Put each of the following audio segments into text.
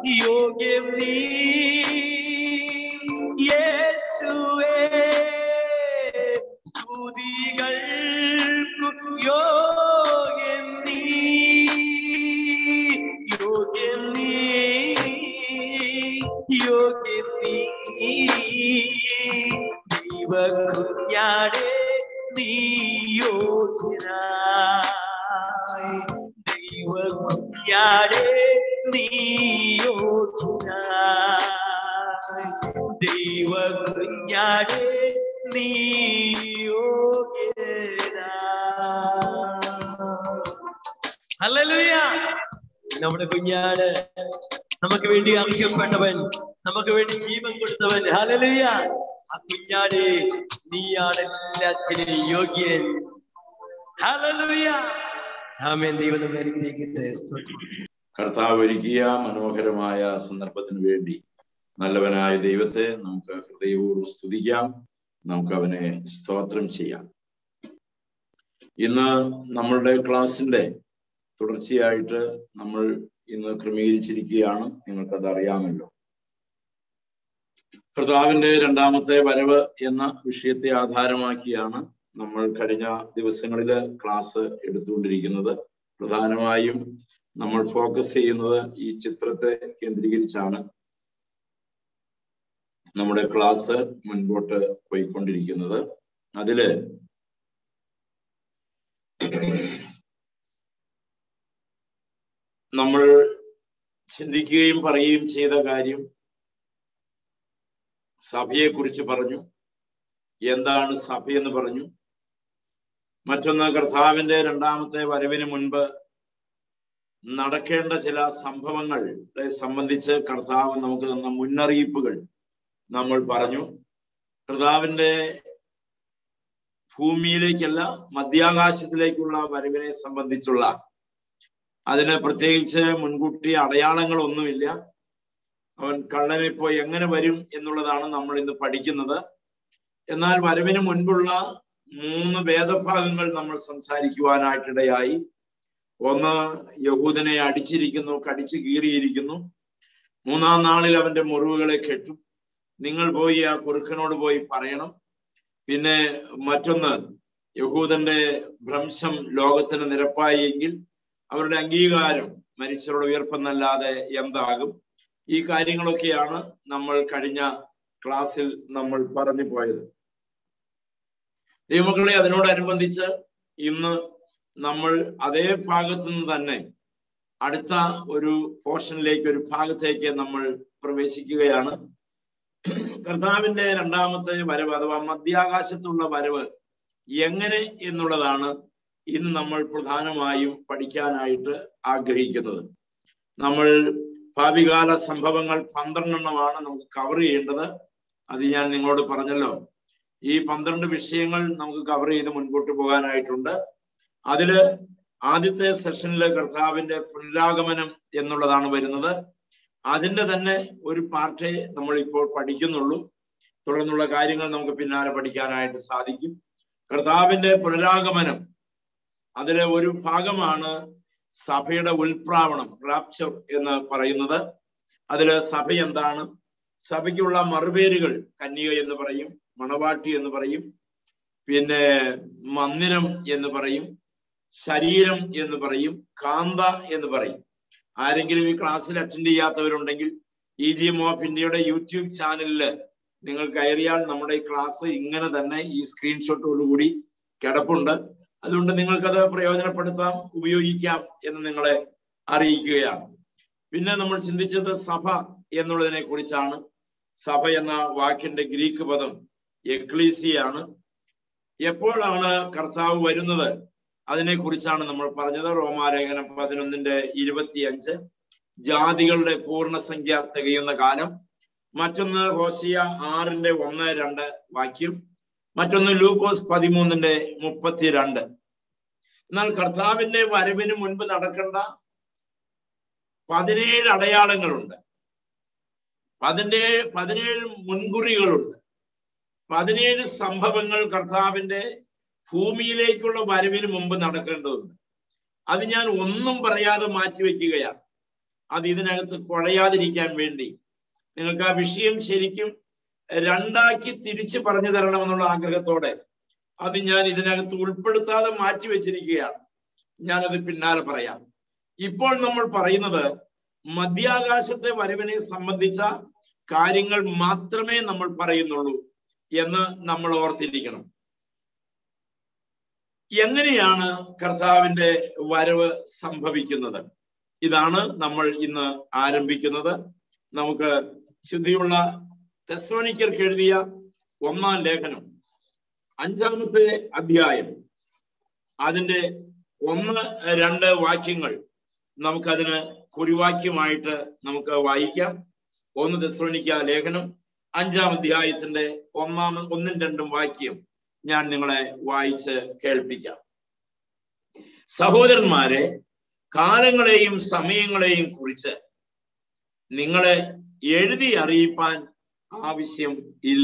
യോഗ്യം നീ യേശുവേ സ്തുതികൾക്കു യോഗ്യം നീ യോഗ്യം നീ യോഗ്യം നീ ദൈവകുഞ്ഞാടെ നീ യോഗ്യനായി ദൈവകുഞ്ഞാടെ നീ യോഗ്യനായി ദൈവകുഞ്ഞാടെ നീ യോഗ്യനായി ഹല്ലേലൂയ നമ്മുടെ കുഞ്ഞാട് നമുക്ക് വേണ്ടി അർഹ്യപ്പെട്ടവൻ നമുക്ക് വേണ്ടി ജീവൻ കൊടുത്തവൻ ഹല്ലേലൂയ ആ കുഞ്ഞാട് നീയാണ് എല്ലാത്തിനും യോഗ്യൻ ഹല്ലേലൂയ ആമേൻ ദൈവം നമ്മെ അനുഗ്രഹിക്കട്ടെ സ്തോത്രം. കർത്താവ് ഒരുക്കിയ മനോഹരമായ സന്ദർഭത്തിന് വേണ്ടി നല്ലവനായ ദൈവത്തെ നമുക്ക് ഹൃദയപൂർവ്വം സ്തുതിക്കാം നമുക്ക് അവനെ സ്തോത്രം ചെയ്യാം ഇന്ന് നമ്മളുടെ ക്ലാസ്സിന്റെ തുടർച്ചയായിട്ട് നമ്മൾ ഇന്ന് ക്രമീകരിച്ചിരിക്കുകയാണ് നിങ്ങൾക്കത് അറിയാമല്ലോ കർത്താവിന്റെ രണ്ടാമത്തെ വരവ് എന്ന വിഷയത്തെ ആധാരമാക്കിയാണ് നമ്മൾ കഴിഞ്ഞ ദിവസങ്ങളിൽ ക്ലാസ് എടുത്തുകൊണ്ടിരിക്കുന്നത് പ്രധാനമായും നമ്മൾ ഫോക്കസ് ചെയ്യുന്നത് ഈ ചിത്രത്തെ കേന്ദ്രീകരിച്ചാണ് നമ്മുടെ ക്ലാസ് മുൻപോട്ട് പോയിക്കൊണ്ടിരിക്കുന്നത് അതില് നമ്മൾ ചിന്തിക്കുകയും പറയുകയും ചെയ്ത കാര്യം സഭയെ കുറിച്ച് പറഞ്ഞു എന്താണ് സഭ എന്ന് പറഞ്ഞു മറ്റൊന്ന് കർത്താവിന്റെ രണ്ടാമത്തെ വരവിന് മുൻപ് നടക്കേണ്ട ചില സംഭവങ്ങളെ സംബന്ധിച്ച് കർത്താവ് നമുക്ക് തന്ന മുന്നറിയിപ്പുകൾ നമ്മൾ പറഞ്ഞു കർത്താവിന്റെ ഭൂമിയിലേക്കല്ല മധ്യാകാശത്തിലേക്കുള്ള വരവിനെ സംബന്ധിച്ചുള്ള അതിന് പ്രത്യേകിച്ച് മുൻകൂട്ടി അടയാളങ്ങളൊന്നുമില്ല അവൻ കള്ളനെ പോയി എങ്ങനെ വരും എന്നുള്ളതാണ് നമ്മൾ ഇന്ന് പഠിക്കുന്നത് എന്നാൽ വരവിന് മുൻപുള്ള മൂന്ന് വേദഭാഗങ്ങൾ നമ്മൾ സംസാരിക്കുവാനായിട്ടിടയായി ഒന്ന് യഹൂദനെ അടിച്ചിരിക്കുന്നു കടിച്ചു കീറിയിരിക്കുന്നു മൂന്നാം നാളിൽ അവന്റെ മുറിവുകളെ കെട്ടും നിങ്ങൾ പോയി ആ കുറുക്കനോട് പോയി പറയണം പിന്നെ മറ്റൊന്ന് യഹൂദന്റെ ഭ്രംശം ലോകത്തിന് നിരപ്പായി എങ്കിൽ അവരുടെ അംഗീകാരം മരിച്ചവരുടെ ഉയർപ്പെന്നല്ലാതെ എന്താകും ഈ കാര്യങ്ങളൊക്കെയാണ് നമ്മൾ കഴിഞ്ഞ ക്ലാസ്സിൽ നമ്മൾ പറഞ്ഞു പോയത് ദൈവമക്കളെ അതിനോടനുബന്ധിച്ച് ഇന്ന് നമ്മൾ അതേ ഭാഗത്തു നിന്ന് തന്നെ അടുത്ത ഒരു പോർഷനിലേക്ക് ഒരു ഭാഗത്തേക്ക് നമ്മൾ പ്രവേശിക്കുകയാണ് കർത്താവിന്റെ രണ്ടാമത്തെ വരവ് അഥവാ മധ്യാകാശത്തുള്ള വരവ് എങ്ങനെ എന്നുള്ളതാണ് ഇന്ന് നമ്മൾ പ്രധാനമായും പഠിക്കാനായിട്ട് ആഗ്രഹിക്കുന്നത് നമ്മൾ ഭാവികാല സംഭവങ്ങൾ പന്ത്രണ്ടെണ്ണമാണ് നമുക്ക് കവർ ചെയ്യേണ്ടത് അത് ഞാൻ നിങ്ങളോട് പറഞ്ഞല്ലോ ഈ പന്ത്രണ്ട് വിഷയങ്ങൾ നമുക്ക് കവർ ചെയ്ത് മുൻപോട്ട് പോകാനായിട്ടുണ്ട് അതില് ആദ്യത്തെ സെഷനില് കർത്താവിന്റെ പുനരാഗമനം എന്നുള്ളതാണ് വരുന്നത് അതിന്റെ തന്നെ ഒരു പാർട്ടേ നമ്മൾ ഇപ്പോൾ പഠിക്കുന്നുള്ളൂ തുടർന്നുള്ള കാര്യങ്ങൾ നമുക്ക് പിന്നാലെ പഠിക്കാനായിട്ട് സാധിക്കും കർത്താവിന്റെ പുനരാഗമനം അതിലെ ഒരു ഭാഗമാണ് സഭയുടെ ഉൽപ്രാവണം റാപ്ചർ എന്ന് പറയുന്നത് അതില് സഭ എന്താണ് സഭയ്ക്കുള്ള മറുപേരുകൾ കന്യക എന്ന് പറയും മണവാട്ടി എന്ന് പറയും പിന്നെ മന്ദിരം എന്ന് പറയും ശരീരം എന്ന് പറയും കാന്ത എന്ന് പറയും ആരെങ്കിലും ഈ ക്ലാസ്സിൽ അറ്റൻഡ് ചെയ്യാത്തവരുണ്ടെങ്കിൽ ഇ ജി എം ഓഫ് ഇന്ത്യയുടെ യൂട്യൂബ് ചാനലില് നിങ്ങൾ കയറിയാൽ നമ്മുടെ ഈ ക്ലാസ് ഇങ്ങനെ തന്നെ ഈ സ്ക്രീൻഷോട്ടോടുകൂടി കിടപ്പുണ്ട് അതുകൊണ്ട് നിങ്ങൾക്കത് പ്രയോജനപ്പെടുത്താം ഉപയോഗിക്കാം എന്ന് നിങ്ങളെ അറിയിക്കുകയാണ് പിന്നെ നമ്മൾ ചിന്തിച്ചത് സഭ എന്നുള്ളതിനെ കുറിച്ചാണ് സഭ എന്ന വാക്കിന്റെ ഗ്രീക്ക് പദം എക്ലീസിയാണ് എപ്പോഴാണ് കർത്താവ് വരുന്നത് അതിനെ കുറിച്ചാണ് നമ്മൾ പറഞ്ഞത് റോമാലേഖനം പതിനൊന്നിന്റെ ഇരുപത്തിയഞ്ച് ജാതികളുടെ പൂർണ്ണസംഖ്യ തികയുന്ന കാലം മറ്റൊന്ന് ഹോസിയ ആറിന്റെ ഒന്ന് രണ്ട് വാക്യം മറ്റൊന്ന് ലൂക്കോസ് പതിമൂന്നിന്റെ മുപ്പത്തിരണ്ട് എന്നാൽ കർത്താവിന്റെ വരവിന് മുൻപ് നടക്കേണ്ട പതിനേഴ് അടയാളങ്ങളുണ്ട് പതിനേഴ് പതിനേഴ് മുൻകുറികളുണ്ട് പതിനേഴ് സംഭവങ്ങൾ കർത്താവിന്റെ ഭൂമിയിലേക്കുള്ള വരവിന് മുമ്പ് നടക്കേണ്ടതുണ്ട് അത് ഞാൻ ഒന്നും പറയാതെ മാറ്റിവെക്കുകയാണ് അത് ഇതിനകത്ത് കുഴയാതിരിക്കാൻ വേണ്ടി നിങ്ങൾക്ക് ആ വിഷയം ശരിക്കും രണ്ടാക്കി തിരിച്ചു പറഞ്ഞു തരണമെന്നുള്ള ആഗ്രഹത്തോടെ അത് ഞാൻ ഇതിനകത്ത് ഉൾപ്പെടുത്താതെ മാറ്റി വെച്ചിരിക്കുകയാണ് ഞാനത് പിന്നാലെ പറയാം ഇപ്പോൾ നമ്മൾ പറയുന്നത് മധ്യാകാശത്തെ വരവിനെ സംബന്ധിച്ച കാര്യങ്ങൾ മാത്രമേ നമ്മൾ പറയുന്നുള്ളൂ എന്ന് നമ്മൾ ഓർത്തിരിക്കണം എങ്ങനെയാണ് കർത്താവിന്റെ വരവ് സംഭവിക്കുന്നത് ഇതാണ് നമ്മൾ ഇന്ന് ആരംഭിക്കുന്നത് നമുക്ക് ശുദ്ധിയുള്ള തെസ്ലോനിക്കർക്ക് എഴുതിയ ഒന്നാം ലേഖനം അഞ്ചാമത്തെ അധ്യായം അതിന്റെ ഒന്ന് രണ്ട് വാക്യങ്ങൾ നമുക്കതിന് കുറിവാക്യമായിട്ട് നമുക്ക് വായിക്കാം ഒന്ന് തെസ്ലോനിക്ക ലേഖനം അഞ്ചാം അധ്യായത്തിന്റെ ഒന്നാം ഒന്നും രണ്ടും വാക്യം ഞാൻ നിങ്ങളെ വായിച്ച് കേൾപ്പിക്കാം സഹോദരന്മാരെ കാലങ്ങളെയും സമയങ്ങളെയും കുറിച്ച് നിങ്ങളെ എഴുതി അറിയിപ്പാൻ ആവശ്യം ഇല്ല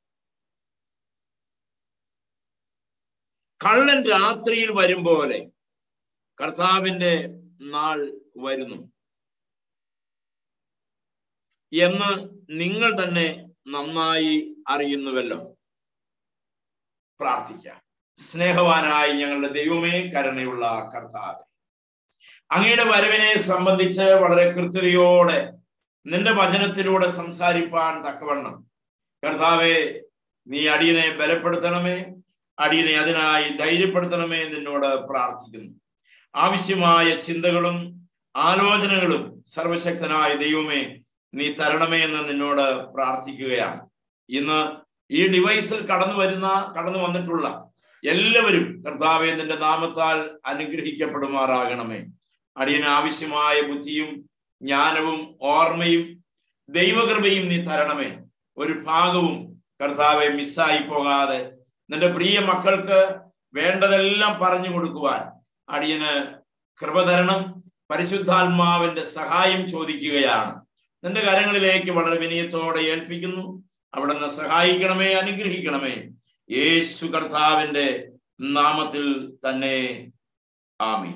കള്ളൻ രാത്രിയിൽ വരും പോലെ കർത്താവിന്റെ നാൾ വരുന്നു എന്ന് നിങ്ങൾ തന്നെ നന്നായി അറിയുന്നുവല്ലോ പ്രാർത്ഥിക്കാം സ്നേഹവാനായി ഞങ്ങളുടെ ദൈവമേ കരുണയുള്ള കർത്താവ് അങ്ങയുടെ വരവിനെ സംബന്ധിച്ച് വളരെ കൃത്യതയോടെ നിന്റെ വചനത്തിലൂടെ സംസാരിപ്പാൻ തക്കവണ്ണം കർത്താവെ നീ അടിയനെ ബലപ്പെടുത്തണമേ അടിയനെ അതിനായി ധൈര്യപ്പെടുത്തണമേ നിന്നോട് പ്രാർത്ഥിക്കുന്നു ആവശ്യമായ ചിന്തകളും ആലോചനകളും സർവശക്തനായ ദൈവമേ നീ തരണമേ എന്ന് നിന്നോട് പ്രാർത്ഥിക്കുകയാണ് ഇന്ന് ഈ ഡിവൈസിൽ കടന്നു വരുന്ന കടന്നു വന്നിട്ടുള്ള എല്ലാവരും കർത്താവെ നിന്റെ നാമത്താൽ അനുഗ്രഹിക്കപ്പെടുമാറാകണമേ അടിയന് ആവശ്യമായ ബുദ്ധിയും ജ്ഞാനവും ഓർമ്മയും ദൈവകൃപയും നീ തരണമേ ഒരു ഭാഗവും കർത്താവെ മിസ്സായി പോകാതെ നിന്റെ പ്രിയ മക്കൾക്ക് വേണ്ടതെല്ലാം പറഞ്ഞു കൊടുക്കുവാൻ അടിയന് കൃപ തരണം പരിശുദ്ധാത്മാവിന്റെ സഹായം ചോദിക്കുകയാണ് നിന്റെ കരങ്ങളിലേക്ക് വളരെ വിനയത്തോടെ ഏൽപ്പിക്കുന്നു അവിടുന്ന് സഹായിക്കണമേ അനുഗ്രഹിക്കണമേ യേശു കർത്താവിന്റെ നാമത്തിൽ തന്നെ ആമി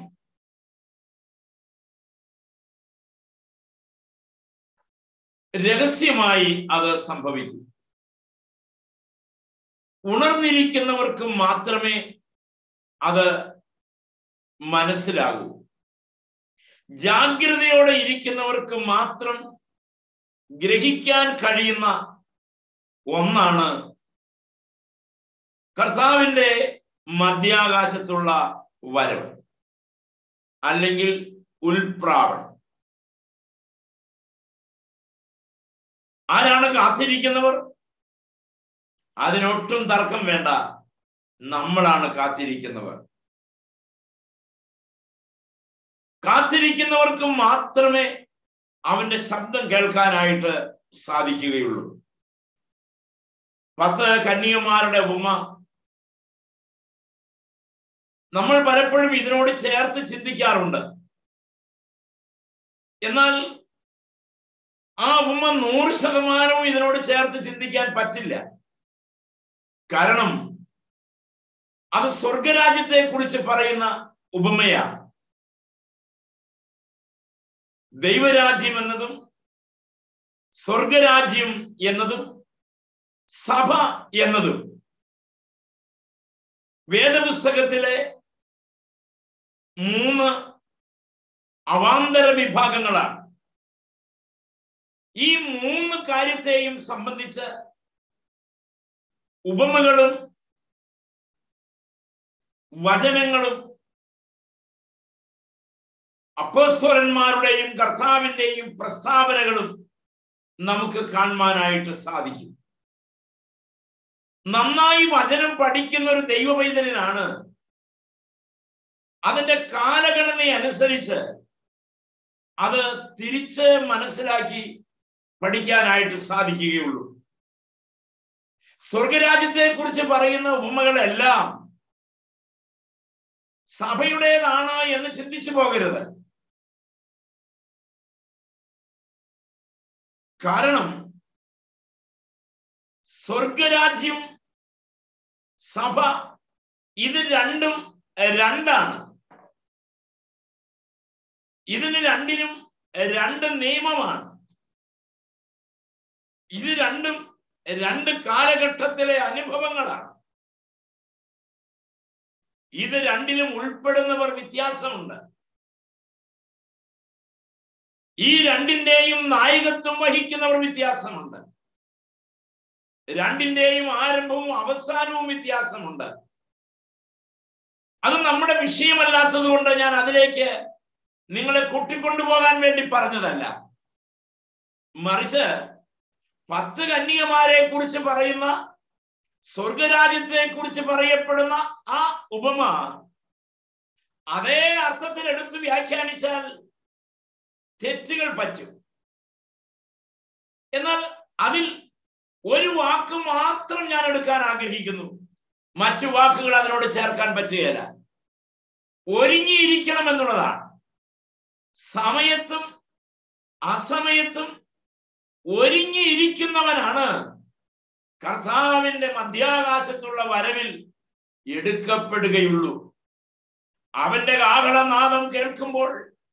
രഹസ്യമായി അത് സംഭവിക്കും ഉണർന്നിരിക്കുന്നവർക്ക് മാത്രമേ അത് മനസ്സിലാകൂ ജാഗ്രതയോടെ ഇരിക്കുന്നവർക്ക് മാത്രം ഗ്രഹിക്കാൻ കഴിയുന്ന ഒന്നാണ് കർത്താവിന്റെ മധ്യാകാശത്തുള്ള വരവ് അല്ലെങ്കിൽ ഉൽപ്രാവണം ആരാണ് കാത്തിരിക്കുന്നവർ അതിനൊട്ടും തർക്കം വേണ്ട നമ്മളാണ് കാത്തിരിക്കുന്നവർ കാത്തിരിക്കുന്നവർക്ക് മാത്രമേ അവന്റെ ശബ്ദം കേൾക്കാനായിട്ട് സാധിക്കുകയുള്ളൂ പത്ത് കന്യമാരുടെ ഉമ നമ്മൾ പലപ്പോഴും ഇതിനോട് ചേർത്ത് ചിന്തിക്കാറുണ്ട് എന്നാൽ ആ ഉമ്മ നൂറ് ശതമാനവും ഇതിനോട് ചേർത്ത് ചിന്തിക്കാൻ പറ്റില്ല കാരണം അത് സ്വർഗരാജ്യത്തെ കുറിച്ച് പറയുന്ന ഉപമയാണ് ദൈവരാജ്യം എന്നതും സ്വർഗരാജ്യം എന്നതും സഭ എന്നതും വേദപുസ്തകത്തിലെ മൂന്ന് അവാന്തര വിഭാഗങ്ങളാണ് ഈ മൂന്ന് കാര്യത്തെയും സംബന്ധിച്ച് ഉപമകളും വചനങ്ങളും അപ്പോസ്വരന്മാരുടെയും കർത്താവിന്റെയും പ്രസ്താവനകളും നമുക്ക് കാണുവാനായിട്ട് സാധിക്കും നന്നായി വചനം പഠിക്കുന്ന ഒരു ദൈവവൈതനാണ് അതിന്റെ കാലഗണന അനുസരിച്ച് അത് തിരിച്ച് മനസ്സിലാക്കി പഠിക്കാനായിട്ട് സാധിക്കുകയുള്ളൂ സ്വർഗരാജ്യത്തെ കുറിച്ച് പറയുന്ന ഉപമകളെല്ലാം സഭയുടേതാണ് എന്ന് ചിന്തിച്ചു പോകരുത് കാരണം സ്വർഗരാജ്യം സഭ ഇത് രണ്ടും രണ്ടാണ് ഇതിന് രണ്ടിനും രണ്ട് നിയമമാണ് ഇത് രണ്ടും രണ്ട് കാലഘട്ടത്തിലെ അനുഭവങ്ങളാണ് ഇത് രണ്ടിലും ഉൾപ്പെടുന്നവർ വ്യത്യാസമുണ്ട് ഈ രണ്ടിന്റെയും നായകത്വം വഹിക്കുന്നവർ വ്യത്യാസമുണ്ട് രണ്ടിന്റെയും ആരംഭവും അവസാനവും വ്യത്യാസമുണ്ട് അത് നമ്മുടെ വിഷയമല്ലാത്തത് കൊണ്ട് ഞാൻ അതിലേക്ക് നിങ്ങളെ കൂട്ടിക്കൊണ്ടുപോകാൻ വേണ്ടി പറഞ്ഞതല്ല മറിച്ച് പത്ത് കന്യകമാരെ കുറിച്ച് പറയുന്ന സ്വർഗരാജ്യത്തെ കുറിച്ച് പറയപ്പെടുന്ന ആ ഉപമ അതേ അർത്ഥത്തിൽ എടുത്ത് വ്യാഖ്യാനിച്ചാൽ തെറ്റുകൾ പറ്റും എന്നാൽ അതിൽ ഒരു വാക്ക് മാത്രം ഞാൻ എടുക്കാൻ ആഗ്രഹിക്കുന്നു മറ്റു വാക്കുകൾ അതിനോട് ചേർക്കാൻ പറ്റുകയില്ല ഒരുങ്ങിയിരിക്കണം എന്നുള്ളതാണ് സമയത്തും അസമയത്തും ഒരുങ്ങിയിരിക്കുന്നവനാണ് കർത്താവിന്റെ മധ്യാകാശത്തുള്ള വരവിൽ എടുക്കപ്പെടുകയുള്ളൂ അവന്റെ കാഹളനാദം കേൾക്കുമ്പോൾ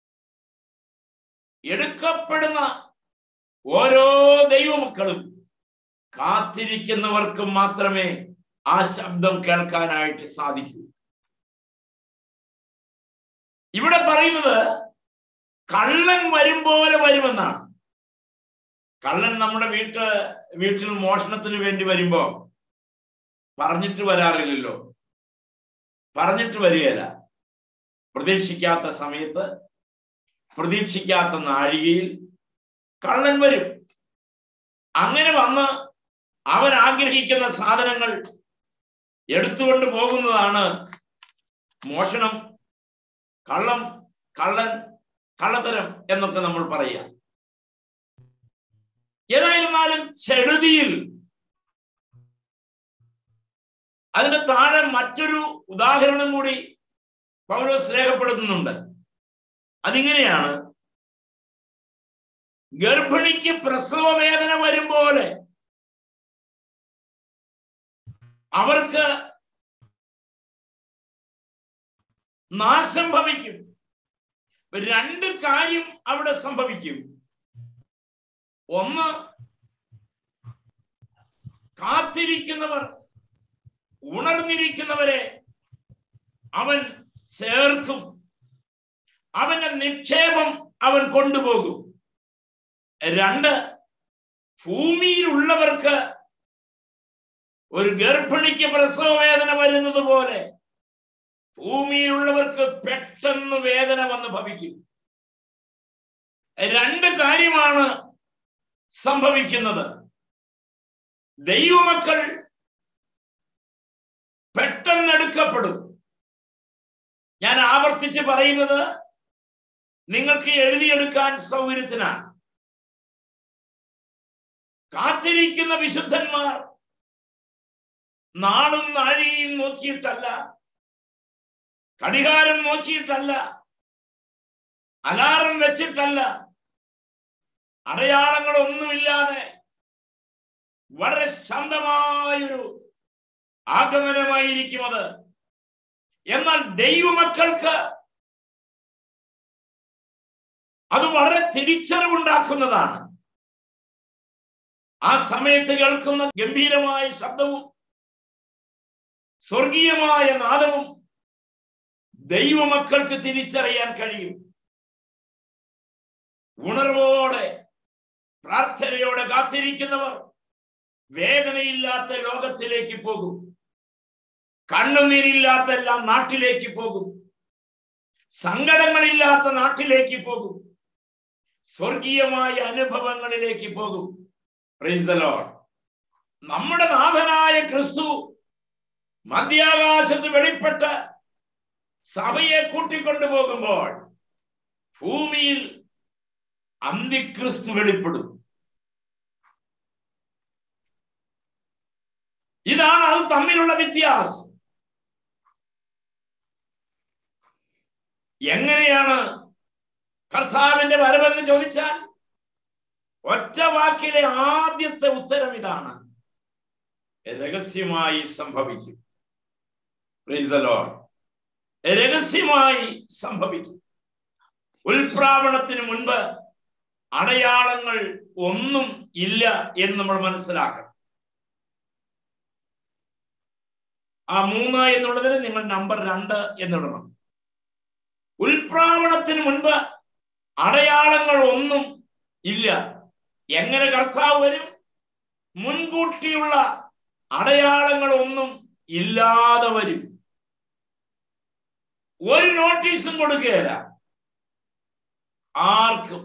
എടുക്കപ്പെടുന്ന ഓരോ ദൈവമക്കളും കാത്തിരിക്കുന്നവർക്ക് മാത്രമേ ആ ശബ്ദം കേൾക്കാനായിട്ട് സാധിക്കൂ ഇവിടെ പറയുന്നത് കള്ളൻ വരും പോലെ വരുമെന്നാണ് കള്ളൻ നമ്മുടെ വീട്ട് വീട്ടിൽ മോഷണത്തിന് വേണ്ടി വരുമ്പോ പറഞ്ഞിട്ട് വരാറില്ലല്ലോ പറഞ്ഞിട്ട് വരികയില്ല പ്രതീക്ഷിക്കാത്ത സമയത്ത് പ്രതീക്ഷിക്കാത്ത നാഴികയിൽ കള്ളൻ വരും അങ്ങനെ വന്ന് അവൻ ആഗ്രഹിക്കുന്ന സാധനങ്ങൾ എടുത്തുകൊണ്ട് പോകുന്നതാണ് മോഷണം കള്ളം കള്ളൻ കള്ളത്തരം എന്നൊക്കെ നമ്മൾ പറയാം ഏതായിരുന്നാലും ചെടുതിയിൽ അതിന്റെ താഴെ മറ്റൊരു ഉദാഹരണം കൂടി പൗലോസ് രേഖപ്പെടുത്തുന്നുണ്ട് അതിങ്ങനെയാണ് ഗർഭിണിക്ക് പ്രസവ വേദന വരും പോലെ അവർക്ക് നാശം ഭവിക്കും രണ്ട് കാര്യം അവിടെ സംഭവിക്കും ഒന്ന് കാത്തിരിക്കുന്നവർ ഉണർന്നിരിക്കുന്നവരെ അവൻ ചേർക്കും അവന്റെ നിക്ഷേപം അവൻ കൊണ്ടുപോകും രണ്ട് ഭൂമിയിലുള്ളവർക്ക് ഒരു ഗർഭിണിക്ക് പ്രസവ വേദന വരുന്നത് പോലെ ഭൂമിയിലുള്ളവർക്ക് പെട്ടെന്ന് വേദന വന്ന് ഭവിക്കും രണ്ട് കാര്യമാണ് സംഭവിക്കുന്നത് ദൈവമക്കൾ പെട്ടെന്ന് എടുക്കപ്പെടും ഞാൻ ആവർത്തിച്ച് പറയുന്നത് നിങ്ങൾക്ക് എഴുതിയെടുക്കാൻ സൗകര്യത്തിനാണ് കാത്തിരിക്കുന്ന വിശുദ്ധന്മാർ നാളും നാഴികയും നോക്കിയിട്ടല്ല കടികാരം നോക്കിയിട്ടല്ല അലാറം വെച്ചിട്ടല്ല അടയാളങ്ങളൊന്നുമില്ലാതെ വളരെ ശാന്തമായൊരു ആഗമനമായിരിക്കും അത് എന്നാൽ ദൈവമക്കൾക്ക് അത് വളരെ തിരിച്ചറിവുണ്ടാക്കുന്നതാണ് ആ സമയത്ത് കേൾക്കുന്ന ഗംഭീരമായ ശബ്ദവും സ്വർഗീയമായ നാദവും ദൈവമക്കൾക്ക് തിരിച്ചറിയാൻ കഴിയും ഉണർവോടെ പ്രാർത്ഥനയോടെ കാത്തിരിക്കുന്നവർ വേദനയില്ലാത്ത ലോകത്തിലേക്ക് പോകും കണ്ണുനീരില്ലാത്ത എല്ലാം നാട്ടിലേക്ക് പോകും സങ്കടങ്ങളില്ലാത്ത നാട്ടിലേക്ക് പോകും സ്വർഗീയമായ അനുഭവങ്ങളിലേക്ക് പോകും Praise the Lord. നമ്മുടെ നാഥനായ ക്രിസ്തു മധ്യാകാശത്ത് വെളിപ്പെട്ട് സഭയെ കൂട്ടിക്കൊണ്ടു പോകുമ്പോൾ ഭൂമിയിൽ അന്തിക്രിസ്തു വെളിപ്പെടും ഇതാണ് അത് തമ്മിലുള്ള വ്യത്യാസം എങ്ങനെയാണ് കർത്താവിന്റെ വരവെന്ന് ചോദിച്ചാൽ ഒറ്റ വാക്കിലെ ആദ്യത്തെ ഉത്തരം ഇതാണ് രഹസ്യമായി സംഭവിക്കും Praise the Lord. രഹസ്യമായി സംഭവിക്കും ഉൽപ്രാവണത്തിന് മുൻപ് അടയാളങ്ങൾ ഒന്നും ഇല്ല എന്ന് നമ്മൾ മനസ്സിലാക്കണം ആ മൂന്ന് എന്നുള്ളതിന് നിങ്ങൾ നമ്പർ രണ്ട് എന്നിടണം ഉൽപ്രാവണത്തിന് മുൻപ് അടയാളങ്ങൾ ഒന്നും ഇല്ല എങ്ങനെ കർത്താവ് വരും മുൻകൂട്ടിയുള്ള അടയാളങ്ങൾ ഒന്നും ഇല്ലാതെ വരും ഒരു നോട്ടീസും കൊടുക്കുകയില്ല ആർക്കും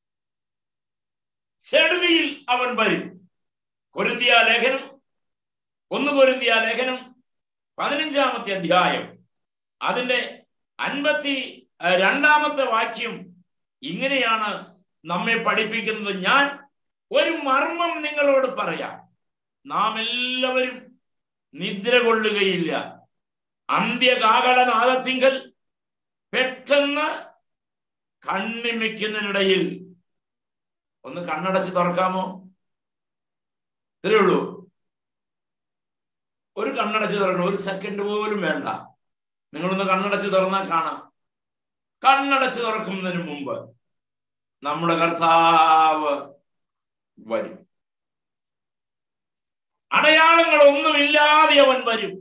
ചെടുതിയിൽ അവൻ വരും കൊരിന്തിയ ലേഖനം ഒന്ന് കൊരിന്തിയ ലേഖനം പതിനഞ്ചാമത്തെ അധ്യായം അതിന്റെ അൻപത്തി അഹ് രണ്ടാമത്തെ വാക്യം ഇങ്ങനെയാണ് നമ്മെ പഠിപ്പിക്കുന്നത് ഞാൻ ഒരു മർമ്മം നിങ്ങളോട് പറയാം നാം എല്ലാവരും നിദ്ര കൊള്ളുകയില്ല അന്ത്യകാകളനാദത്തിങ്കൽ പെട്ടെന്ന് കണ്ണിമിക്കുന്നതിനിടയിൽ ഒന്ന് കണ്ണടച്ച് തുറക്കാമോ ഇത്രേ ഉള്ളൂ ഒരു കണ്ണടച്ച് തുറക്കണം ഒരു സെക്കൻഡ് പോലും വേണ്ട നിങ്ങളൊന്ന് കണ്ണടച്ച് തുറന്നാൽ കാണാം കണ്ണടച്ച് തുറക്കുന്നതിന് മുമ്പ് നമ്മുടെ കർത്താവ് വരും അടയാളങ്ങൾ ഒന്നുമില്ലാതെ അവൻ വരും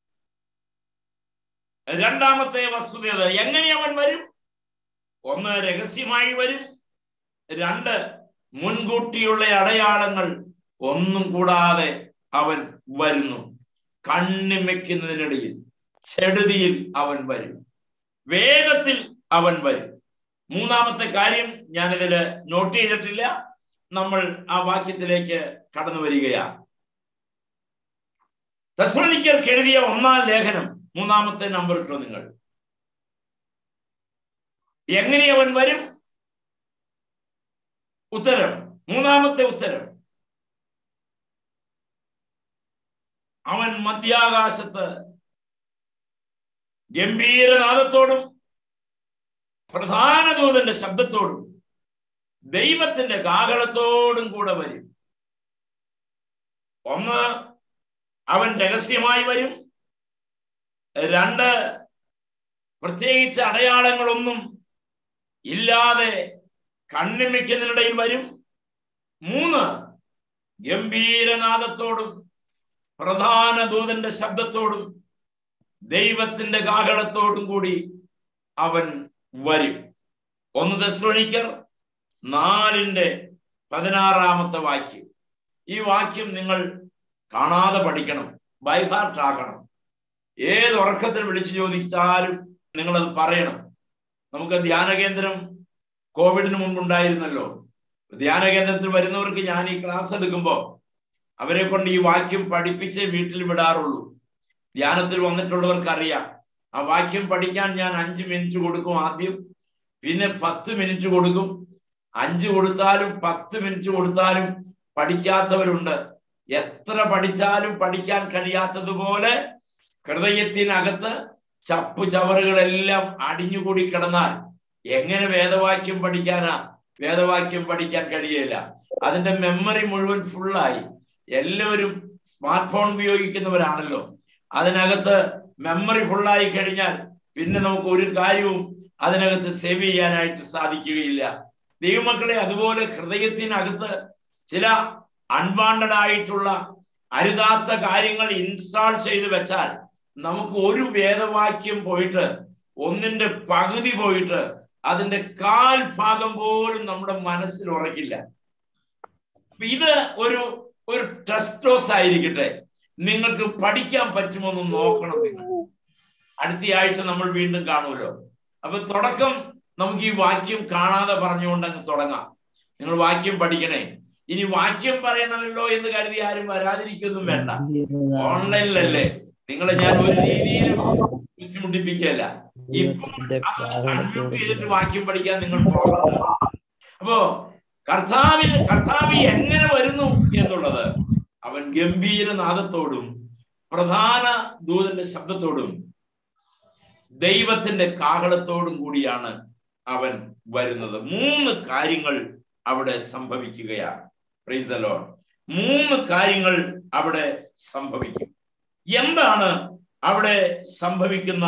രണ്ടാമത്തെ വസ്തുത അത്. എങ്ങനെ അവൻ വരും ഒന്ന് രഹസ്യമായി വരും രണ്ട് മുൻകൂട്ടിയുള്ള അടയാളങ്ങൾ ഒന്നും കൂടാതെ അവൻ വരുന്നു കണ്ണിമയ്ക്കുന്നതിനിടയിൽ ചെടുതിയിൽ അവൻ വരും വേഗത്തിൽ അവൻ വരും മൂന്നാമത്തെ കാര്യം ഞാനിതില് നോട്ട് ചെയ്തിട്ടില്ല നമ്മൾ ആ വാക്യത്തിലേക്ക് കടന്നു വരികയാണ് തെസ്സലോനിക്കർക്ക് എഴുതിയ ഒന്നാം ലേഖനം മൂന്നാമത്തെ നമ്പർ ഇട്ടോ നിങ്ങൾ എങ്ങനെ അവൻ വരും ഉത്തരം മൂന്നാമത്തെ ഉത്തരം അവൻ മധ്യാകാശത്ത് ഗംഭീരനാദത്തോടും പ്രധാന ദൂതന്റെ ശബ്ദത്തോടും ദൈവത്തിന്റെ കാഹളത്തോടും കൂടെ വരും ഒന്ന് അവൻ രഹസ്യമായി വരും രണ്ട് പ്രത്യേകിച്ച് അടയാളങ്ങളൊന്നും ഇല്ലാതെ കണ്ണിമിക്കുന്നതിനിടയിൽ വരും മൂന്ന് ഗംഭീരനാദത്തോടും പ്രധാന ദൂതന്റെ ശബ്ദത്തോടും ദൈവത്തിന്റെ കാഹളത്തോടും കൂടി അവൻ വരും ഒന്ന് ദശ്രണിക്കർ നാലിന്റെ പതിനാറാമത്തെ വാക്യം ഈ വാക്യം നിങ്ങൾ കാണാതെ പഠിക്കണം ബൈഹാർട്ട് ആക്കണം ഏത് ഉറക്കത്തിൽ വിളിച്ചു ചോദിച്ചാലും നിങ്ങളത് പറയണം നമുക്ക് ധ്യാന കേന്ദ്രം കോവിഡിന് മുമ്പ് ഉണ്ടായിരുന്നല്ലോ ധ്യാന കേന്ദ്രത്തിൽ വരുന്നവർക്ക് ഞാൻ ഈ ക്ലാസ് എടുക്കുമ്പോൾ അവരെ കൊണ്ട് ഈ വാക്യം പഠിപ്പിച്ചേ വീട്ടിൽ വിടാറുള്ളൂ ധ്യാനത്തിൽ വന്നിട്ടുള്ളവർക്ക് അറിയാം ആ വാക്യം പഠിക്കാൻ ഞാൻ അഞ്ച് മിനിറ്റ് കൊടുക്കും ആദ്യം പിന്നെ പത്ത് മിനിറ്റ് കൊടുക്കും അഞ്ച് കൊടുത്താലും പത്ത് മിനിറ്റ് കൊടുത്താലും പഠിക്കാത്തവരുണ്ട് എത്ര പഠിച്ചാലും പഠിക്കാൻ കഴിയാത്തതുപോലെ ഹൃദയത്തിനകത്ത് ചപ്പു ചവറുകളെല്ലാം അടിഞ്ഞുകൂടി കിടന്നാൽ എങ്ങനെ വേദവാക്യം പഠിക്കാനാ വേദവാക്യം പഠിക്കാൻ കഴിയില്ല അതിന്റെ മെമ്മറി മുഴുവൻ ഫുള്ളായി എല്ലാവരും സ്മാർട്ട് ഫോൺ ഉപയോഗിക്കുന്നവരാണല്ലോ അതിനകത്ത് മെമ്മറി ഫുള്ളായി കഴിഞ്ഞാൽ പിന്നെ നമുക്ക് ഒരു കാര്യവും അതിനകത്ത് സേവ് ചെയ്യാനായിട്ട് സാധിക്കുകയില്ല ദൈവമക്കളെ അതുപോലെ ഹൃദയത്തിനകത്ത് ചില അൺവാണ്ടഡ് ആയിട്ടുള്ള അരുതാത്ത കാര്യങ്ങൾ ഇൻസ്റ്റാൾ ചെയ്ത് വെച്ചാൽ നമുക്ക് ഒരു വേദവാക്യം പോയിട്ട് ഒന്നിന്റെ പകുതി പോയിട്ട് അതിന്റെ കാൽ ഭാഗം പോലും നമ്മുടെ മനസ്സിൽ ഉറക്കില്ല അപ്പൊ ഇത് ഒരു ഒരു ടെസ്റ്റോസ് ആയിരിക്കട്ടെ നിങ്ങൾക്ക് പഠിക്കാൻ പറ്റുമോ എന്ന് നോക്കണം നിങ്ങൾ അടുത്ത ആഴ്ച നമ്മൾ വീണ്ടും കാണുമല്ലോ അപ്പൊ തുടക്കം നമുക്ക് ഈ വാക്യം കാണാതെ പറഞ്ഞുകൊണ്ട് അങ്ങ് തുടങ്ങാം നിങ്ങൾ വാക്യം പഠിക്കണേ ഇനി വാക്യം പറയണമല്ലോ എന്ന് കരുതി ആരും വരാതിരിക്കൊന്നും വേണ്ട ഓൺലൈനിലല്ലേ നിങ്ങളെ ഞാൻ ഒരു രീതിയിലും ബുദ്ധിമുട്ടിപ്പിക്കുകയല്ല ഇപ്പൊ അൺമ്യൂട്ട് ചെയ്തിട്ട് വാക്യം പഠിക്കാൻ നിങ്ങൾ പോകണ്ട അപ്പോ കർത്താവിന് കർത്താവ് എങ്ങനെ വരുന്നു എന്നുള്ളത് അവൻ ഗംഭീര നാദത്തോടും പ്രധാന ദൂതന്റെ ശബ്ദത്തോടും ദൈവത്തിന്റെ കാഹളത്തോടും കൂടിയാണ് അവൻ വരുന്നത് മൂന്ന് കാര്യങ്ങൾ അവിടെ സംഭവിക്കുകയാണ് പ്രൈസ് ദ ലോർഡ് മൂന്ന് കാര്യങ്ങൾ അവിടെ സംഭവിക്കും എന്താണ് അവിടെ സംഭവിക്കുന്ന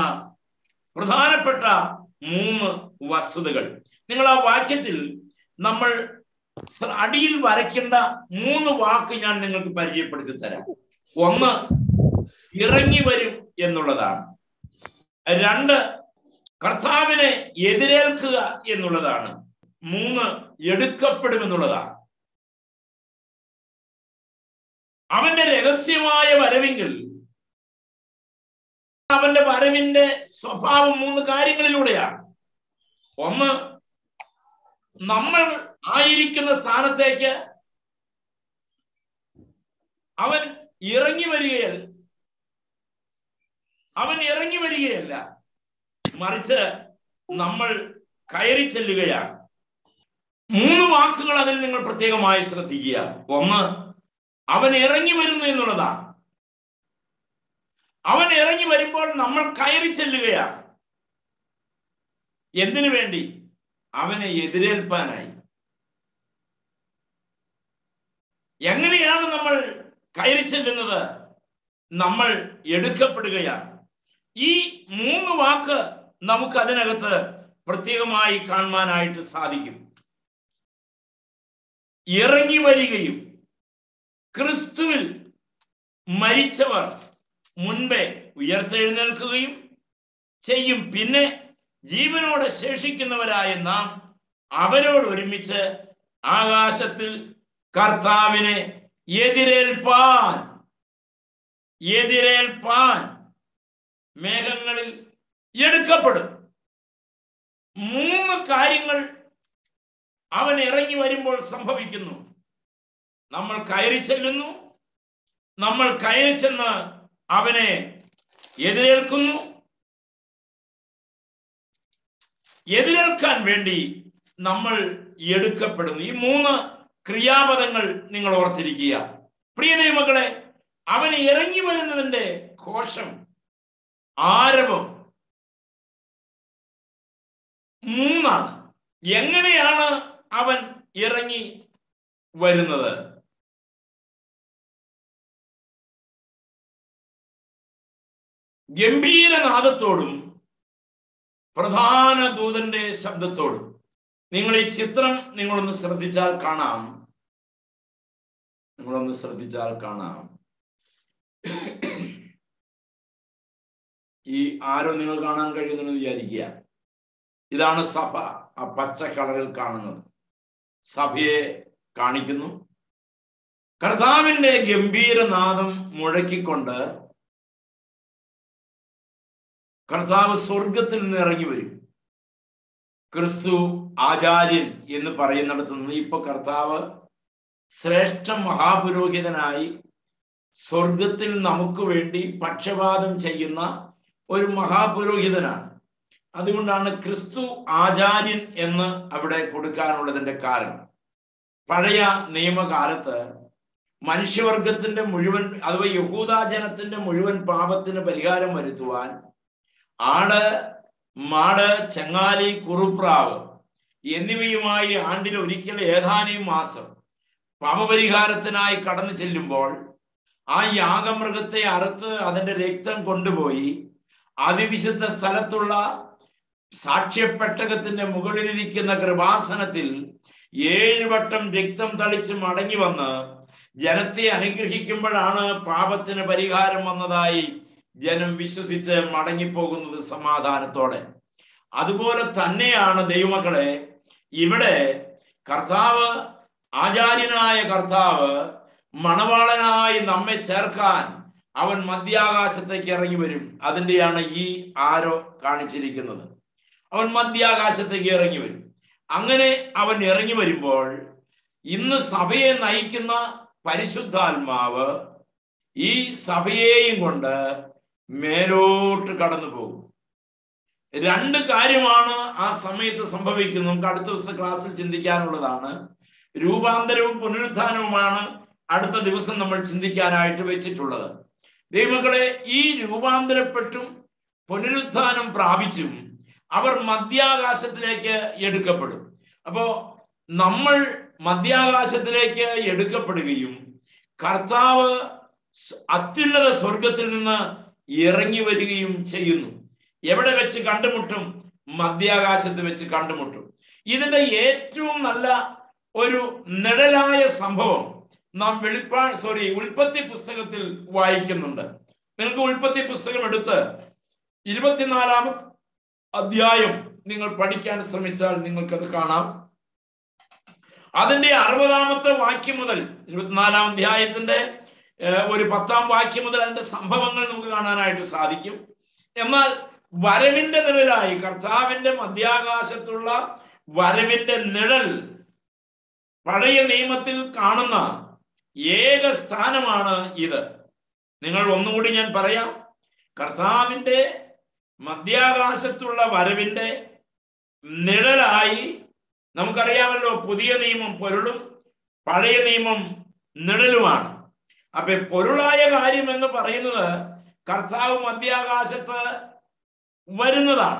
പ്രധാനപ്പെട്ട മൂന്ന് വസ്തുതകൾ നിങ്ങൾ ആ വാക്യത്തിൽ നമ്മൾ സ- അടിയിൽ വരയ്ക്കേണ്ട മൂന്ന് വാക്ക് ഞാൻ നിങ്ങൾക്ക് പരിചയപ്പെടുത്തി തരാം ഒന്ന് ഇറങ്ങി വരും എന്നുള്ളതാണ് രണ്ട് കർത്താവിനെ എതിരേൽക്കുക എന്നുള്ളതാണ് മൂന്ന് എടുക്കപ്പെടും എന്നുള്ളതാണ് അവന്റെ രഹസ്യമായ വരവിങ്കിൽ അവന്റെ വരവിന്റെ സ്വഭാവം മൂന്ന് കാര്യങ്ങളിലൂടെയാണ് ഒന്ന് നമ്മൾ ആയിരിക്കുന്ന സ്ഥാനത്തേക്ക് അവൻ ഇറങ്ങി വരികയല്ല അവൻ ഇറങ്ങി വരികയല്ല മറിച്ച് നമ്മൾ കയറി ചെല്ലുകയാണ് മൂന്ന് വാക്കുകൾ അതിൽ നിങ്ങൾ പ്രത്യേകമായി ശ്രദ്ധിക്കുക ഒന്ന് അവൻ ഇറങ്ങി വരുന്നു എന്നുള്ളതാണ് അവൻ ഇറങ്ങി വരുമ്പോൾ നമ്മൾ കയറി ചെല്ലുകയാണ് എന്തിനു വേണ്ടി അവനെ എതിരേൽപ്പാനായി എങ്ങനെയാണ് നമ്മൾ കയറി ചെല്ലുന്നത് നമ്മൾ എടുക്കപ്പെടുകയാണ് ഈ മൂന്ന് വാക്ക് നമുക്ക് അതിനകത്ത് പ്രത്യേകമായി കാണുവാനായിട്ട് സാധിക്കും ഇറങ്ങി വരികയും ക്രിസ്തുവിൽ മരിച്ചവർ മുൻപേ ഉയർത്തെഴുന്നേൽക്കുകയും ചെയ്യും പിന്നെ ജീവനോടെ ശേഷിക്കുന്നവരായ നാം അവരോട് ഒരുമിച്ച് ആകാശത്തിൽ കർത്താവിനെ എതിരേൽപ്പാൻ എതിരേൽപ്പാൻ മേഘങ്ങളിൽ എടുക്കപ്പെടും മൂന്ന് കാര്യങ്ങൾ അവൻ ഇറങ്ങി വരുമ്പോൾ സംഭവിക്കുന്നു നമ്മൾ കയറി ചെല്ലുന്നു നമ്മൾ കയറി ചെന്ന് അവനെ എതിരേൽക്കുന്നു എതിരേൽക്കാൻ വേണ്ടി നമ്മൾ എടുക്കപ്പെടുന്നു ഈ മൂന്ന് ക്രിയാപദങ്ങൾ നിങ്ങൾ ഓർത്തിരിക്കുക പ്രിയ ദൈവമക്കളെ അവൻ ഇറങ്ങി വരുന്നതിന്റെ കോശം ആരവം മൂന്നാണ് എങ്ങനെയാണ് അവൻ ഇറങ്ങി വരുന്നത് ഗംഭീരനാദത്തോടും പ്രധാന ദൂതന്റെ ശബ്ദത്തോടും നിങ്ങൾ ഈ ചിത്രം നിങ്ങളൊന്ന് ശ്രദ്ധിച്ചാൽ കാണാം നിങ്ങളൊന്ന് ശ്രദ്ധിച്ചാൽ കാണാം ഈ ആരോ നിങ്ങൾ കാണാൻ കഴിയുന്നെന്ന് വിചാരിക്കുക ഇതാണ് സഭ ആ പച്ച കളറിൽ കാണുന്നത് സഭയെ കാണിക്കുന്നു കർത്താവിന്റെ ഗംഭീരനാദം മുഴക്കിക്കൊണ്ട് കർത്താവ് സ്വർഗത്തിൽ നിന്ന് ഇറങ്ങി വരും ക്രിസ്തു ആചാര്യൻ എന്ന് പറയുന്നിടത്ത് നിന്ന് ഇപ്പൊ കർത്താവ് ശ്രേഷ്ഠ മഹാപുരോഹിതനായി സ്വർഗത്തിൽ നമുക്ക് വേണ്ടി പക്ഷപാതം ചെയ്യുന്ന ഒരു മഹാപുരോഹിതനാണ് അതുകൊണ്ടാണ് ക്രിസ്തു ആചാര്യൻ എന്ന് അവിടെ കൊടുക്കാനുള്ളതിന്റെ കാരണം പഴയ നിയമകാലത്ത് മനുഷ്യവർഗത്തിന്റെ മുഴുവൻ അഥവാ യഹൂദാജനത്തിന്റെ മുഴുവൻ പാപത്തിന് പരിഹാരം വരുത്തുവാൻ ആട് മാട് ചങ്ങാലി കുറുപ്രാവ് എന്നിവയുമായി ആണ്ടിൽ ഒരിക്കൽ ഏതാനും മാസം പാപപരിഹാരത്തിനായി കടന്നു ചെല്ലുമ്പോൾ ആ യാഗമൃഗത്തെ അറുത്ത് അതിന്റെ രക്തം കൊണ്ടുപോയി അതിവിശുദ്ധ സ്ഥലത്തുള്ള സാക്ഷ്യപ്പെട്ടകത്തിന്റെ മുകളിലിരിക്കുന്ന കൃപാസനത്തിൽ ഏഴ് വട്ടം രക്തം തളിച്ച് മടങ്ങി വന്ന് ജനത്തെ അനുഗ്രഹിക്കുമ്പോഴാണ് പാപത്തിന് പരിഹാരം വന്നതായി ജനം വിശ്വസിച്ച് മടങ്ങിപ്പോകുന്നത് സമാധാനത്തോടെ അതുപോലെ തന്നെയാണ് ദൈവമക്കളെ ഇവിടെ കർത്താവ് ആചാര്യനായ കർത്താവ് മണവാളനായി നമ്മെ ചേർക്കാൻ അവൻ മധ്യാകാശത്തേക്ക് ഇറങ്ങി വരും അതിൻ്റെയാണ് ഈ ആരോ കാണിച്ചിരിക്കുന്നത് അവൻ മധ്യാകാശത്തേക്ക് ഇറങ്ങി വരും അങ്ങനെ അവൻ ഇറങ്ങി വരുമ്പോൾ ഇന്ന് സഭയെ നയിക്കുന്ന പരിശുദ്ധാത്മാവ് ഈ സഭയെയും കൊണ്ട് മേലോട്ട് കടന്നു പോകും രണ്ട് കാര്യമാണ് ആ സമയത്ത് സംഭവിക്കുന്നത് നമുക്ക് അടുത്ത ദിവസത്തെ ക്ലാസ്സിൽ ചിന്തിക്കാനുള്ളതാണ് രൂപാന്തരവും പുനരുത്ഥാനവുമാണ് അടുത്ത ദിവസം നമ്മൾ ചിന്തിക്കാനായിട്ട് വെച്ചിട്ടുള്ളത് ദൈവങ്ങളെ ഈ രൂപാന്തരപ്പെട്ടും പുനരുത്ഥാനം പ്രാപിച്ചും അവർ മധ്യാകാശത്തിലേക്ക് എടുക്കപ്പെടും അപ്പോ നമ്മൾ മധ്യാകാശത്തിലേക്ക് എടുക്കപ്പെടുകയും കർത്താവ് അത്യുന്നത സ്വർഗത്തിൽ നിന്ന് ഇറങ്ങി വരികയും ചെയ്യുന്നു എവിടെ വെച്ച് കണ്ടുമുട്ടും മധ്യാകാശത്ത് വെച്ച് കണ്ടുമുട്ടും ഇതിന്റെ ഏറ്റവും നല്ല ഒരു നിഴലായ സംഭവം നാം വെളിപ്പാ സോറി ഉൽപ്പത്തി പുസ്തകത്തിൽ വായിക്കുന്നുണ്ട് നിങ്ങൾക്ക് ഉൽപ്പത്തി പുസ്തകം എടുത്ത് ഇരുപത്തിനാലാമത്തെ അധ്യായം നിങ്ങൾ പഠിക്കാൻ ശ്രമിച്ചാൽ നിങ്ങൾക്കത് കാണാം അതിന്റെ അറുപതാമത്തെ വാക്യം മുതൽ ഇരുപത്തിനാലാം അധ്യായത്തിന്റെ ഏർ, ഒരു പത്താം വാക്യം മുതൽ അതിന്റെ സംഭവങ്ങൾ നമുക്ക് കാണാനായിട്ട് സാധിക്കും എന്നാൽ വരവിന്റെ നിഴലായി കർത്താവിന്റെ മധ്യാകാശത്തുള്ള വരവിന്റെ നിഴൽ പഴയ നിയമത്തിൽ കാണുന്ന ഏക സ്ഥാനമാണ് ഇത് നിങ്ങൾ ഒന്നുകൂടി ഞാൻ പറയാം കർത്താവിന്റെ മധ്യാകാശത്തുള്ള വരവിന്റെ നിഴലായി നമുക്കറിയാമല്ലോ പുതിയ നിയമം പൊരുളും പഴയ നിയമം നിഴലുമാണ് അപ്പൊ പൊരുളായ കാര്യം എന്ന് പറയുന്നത് കർത്താവ് മധ്യാകാശത്ത് വരുന്നതാണ്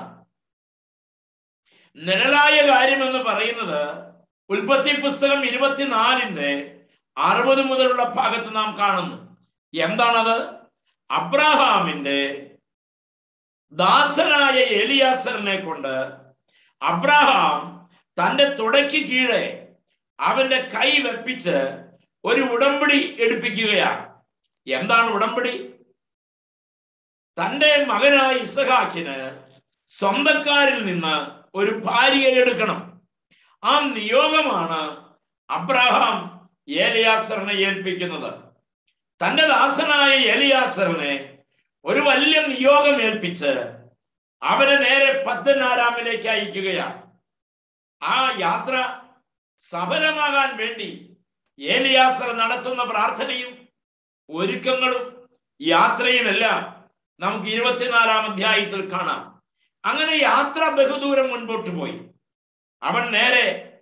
നിഴലായ കാര്യം എന്ന് പറയുന്നത് ഉൽപ്പത്തി പുസ്തകം ഇരുപത്തിനാലിന്റെ അറുപത് മുതലുള്ള ഭാഗത്ത് നാം കാണുന്നു എന്താണത് അബ്രാഹാമിന്റെ ദാസനായ എലിയാസറിനെ കൊണ്ട് അബ്രാഹാം തന്റെ തുടയ്ക്ക് കീഴെ അവന്റെ കൈ വെപ്പിച്ച് ഒരു ഉടമ്പടി എടുപ്പിക്കുകയാണ് എന്താണ് ഉടമ്പടി തന്റെ മകനായ ഇസഹാക്കിന് സ്വന്തക്കാരിൽ നിന്ന് ഒരു ഭാര്യയെ എടുക്കണം ആ നിയോഗമാണ് അബ്രഹാം ഏലിയാസറിനെ ഏൽപ്പിക്കുന്നത് തന്റെ ദാസനായ ഏലിയാസറിനെ ഒരു വലിയ നിയോഗം ഏൽപ്പിച്ച് അവനെ നേരെ പത്തനാരാമിലേക്ക് അയക്കുകയാണ് ആ യാത്ര സഫലമാകാൻ വേണ്ടി ഏലിയാസർ നടത്തുന്ന പ്രാർത്ഥനയും ഒരുക്കങ്ങളും യാത്രയുമെല്ലാം നമുക്ക് ഇരുപത്തിനാലാം അധ്യായത്തിൽ കാണാം അങ്ങനെ യാത്ര ബഹുദൂരം മുൻപോട്ട് പോയി അവൻ നേരെ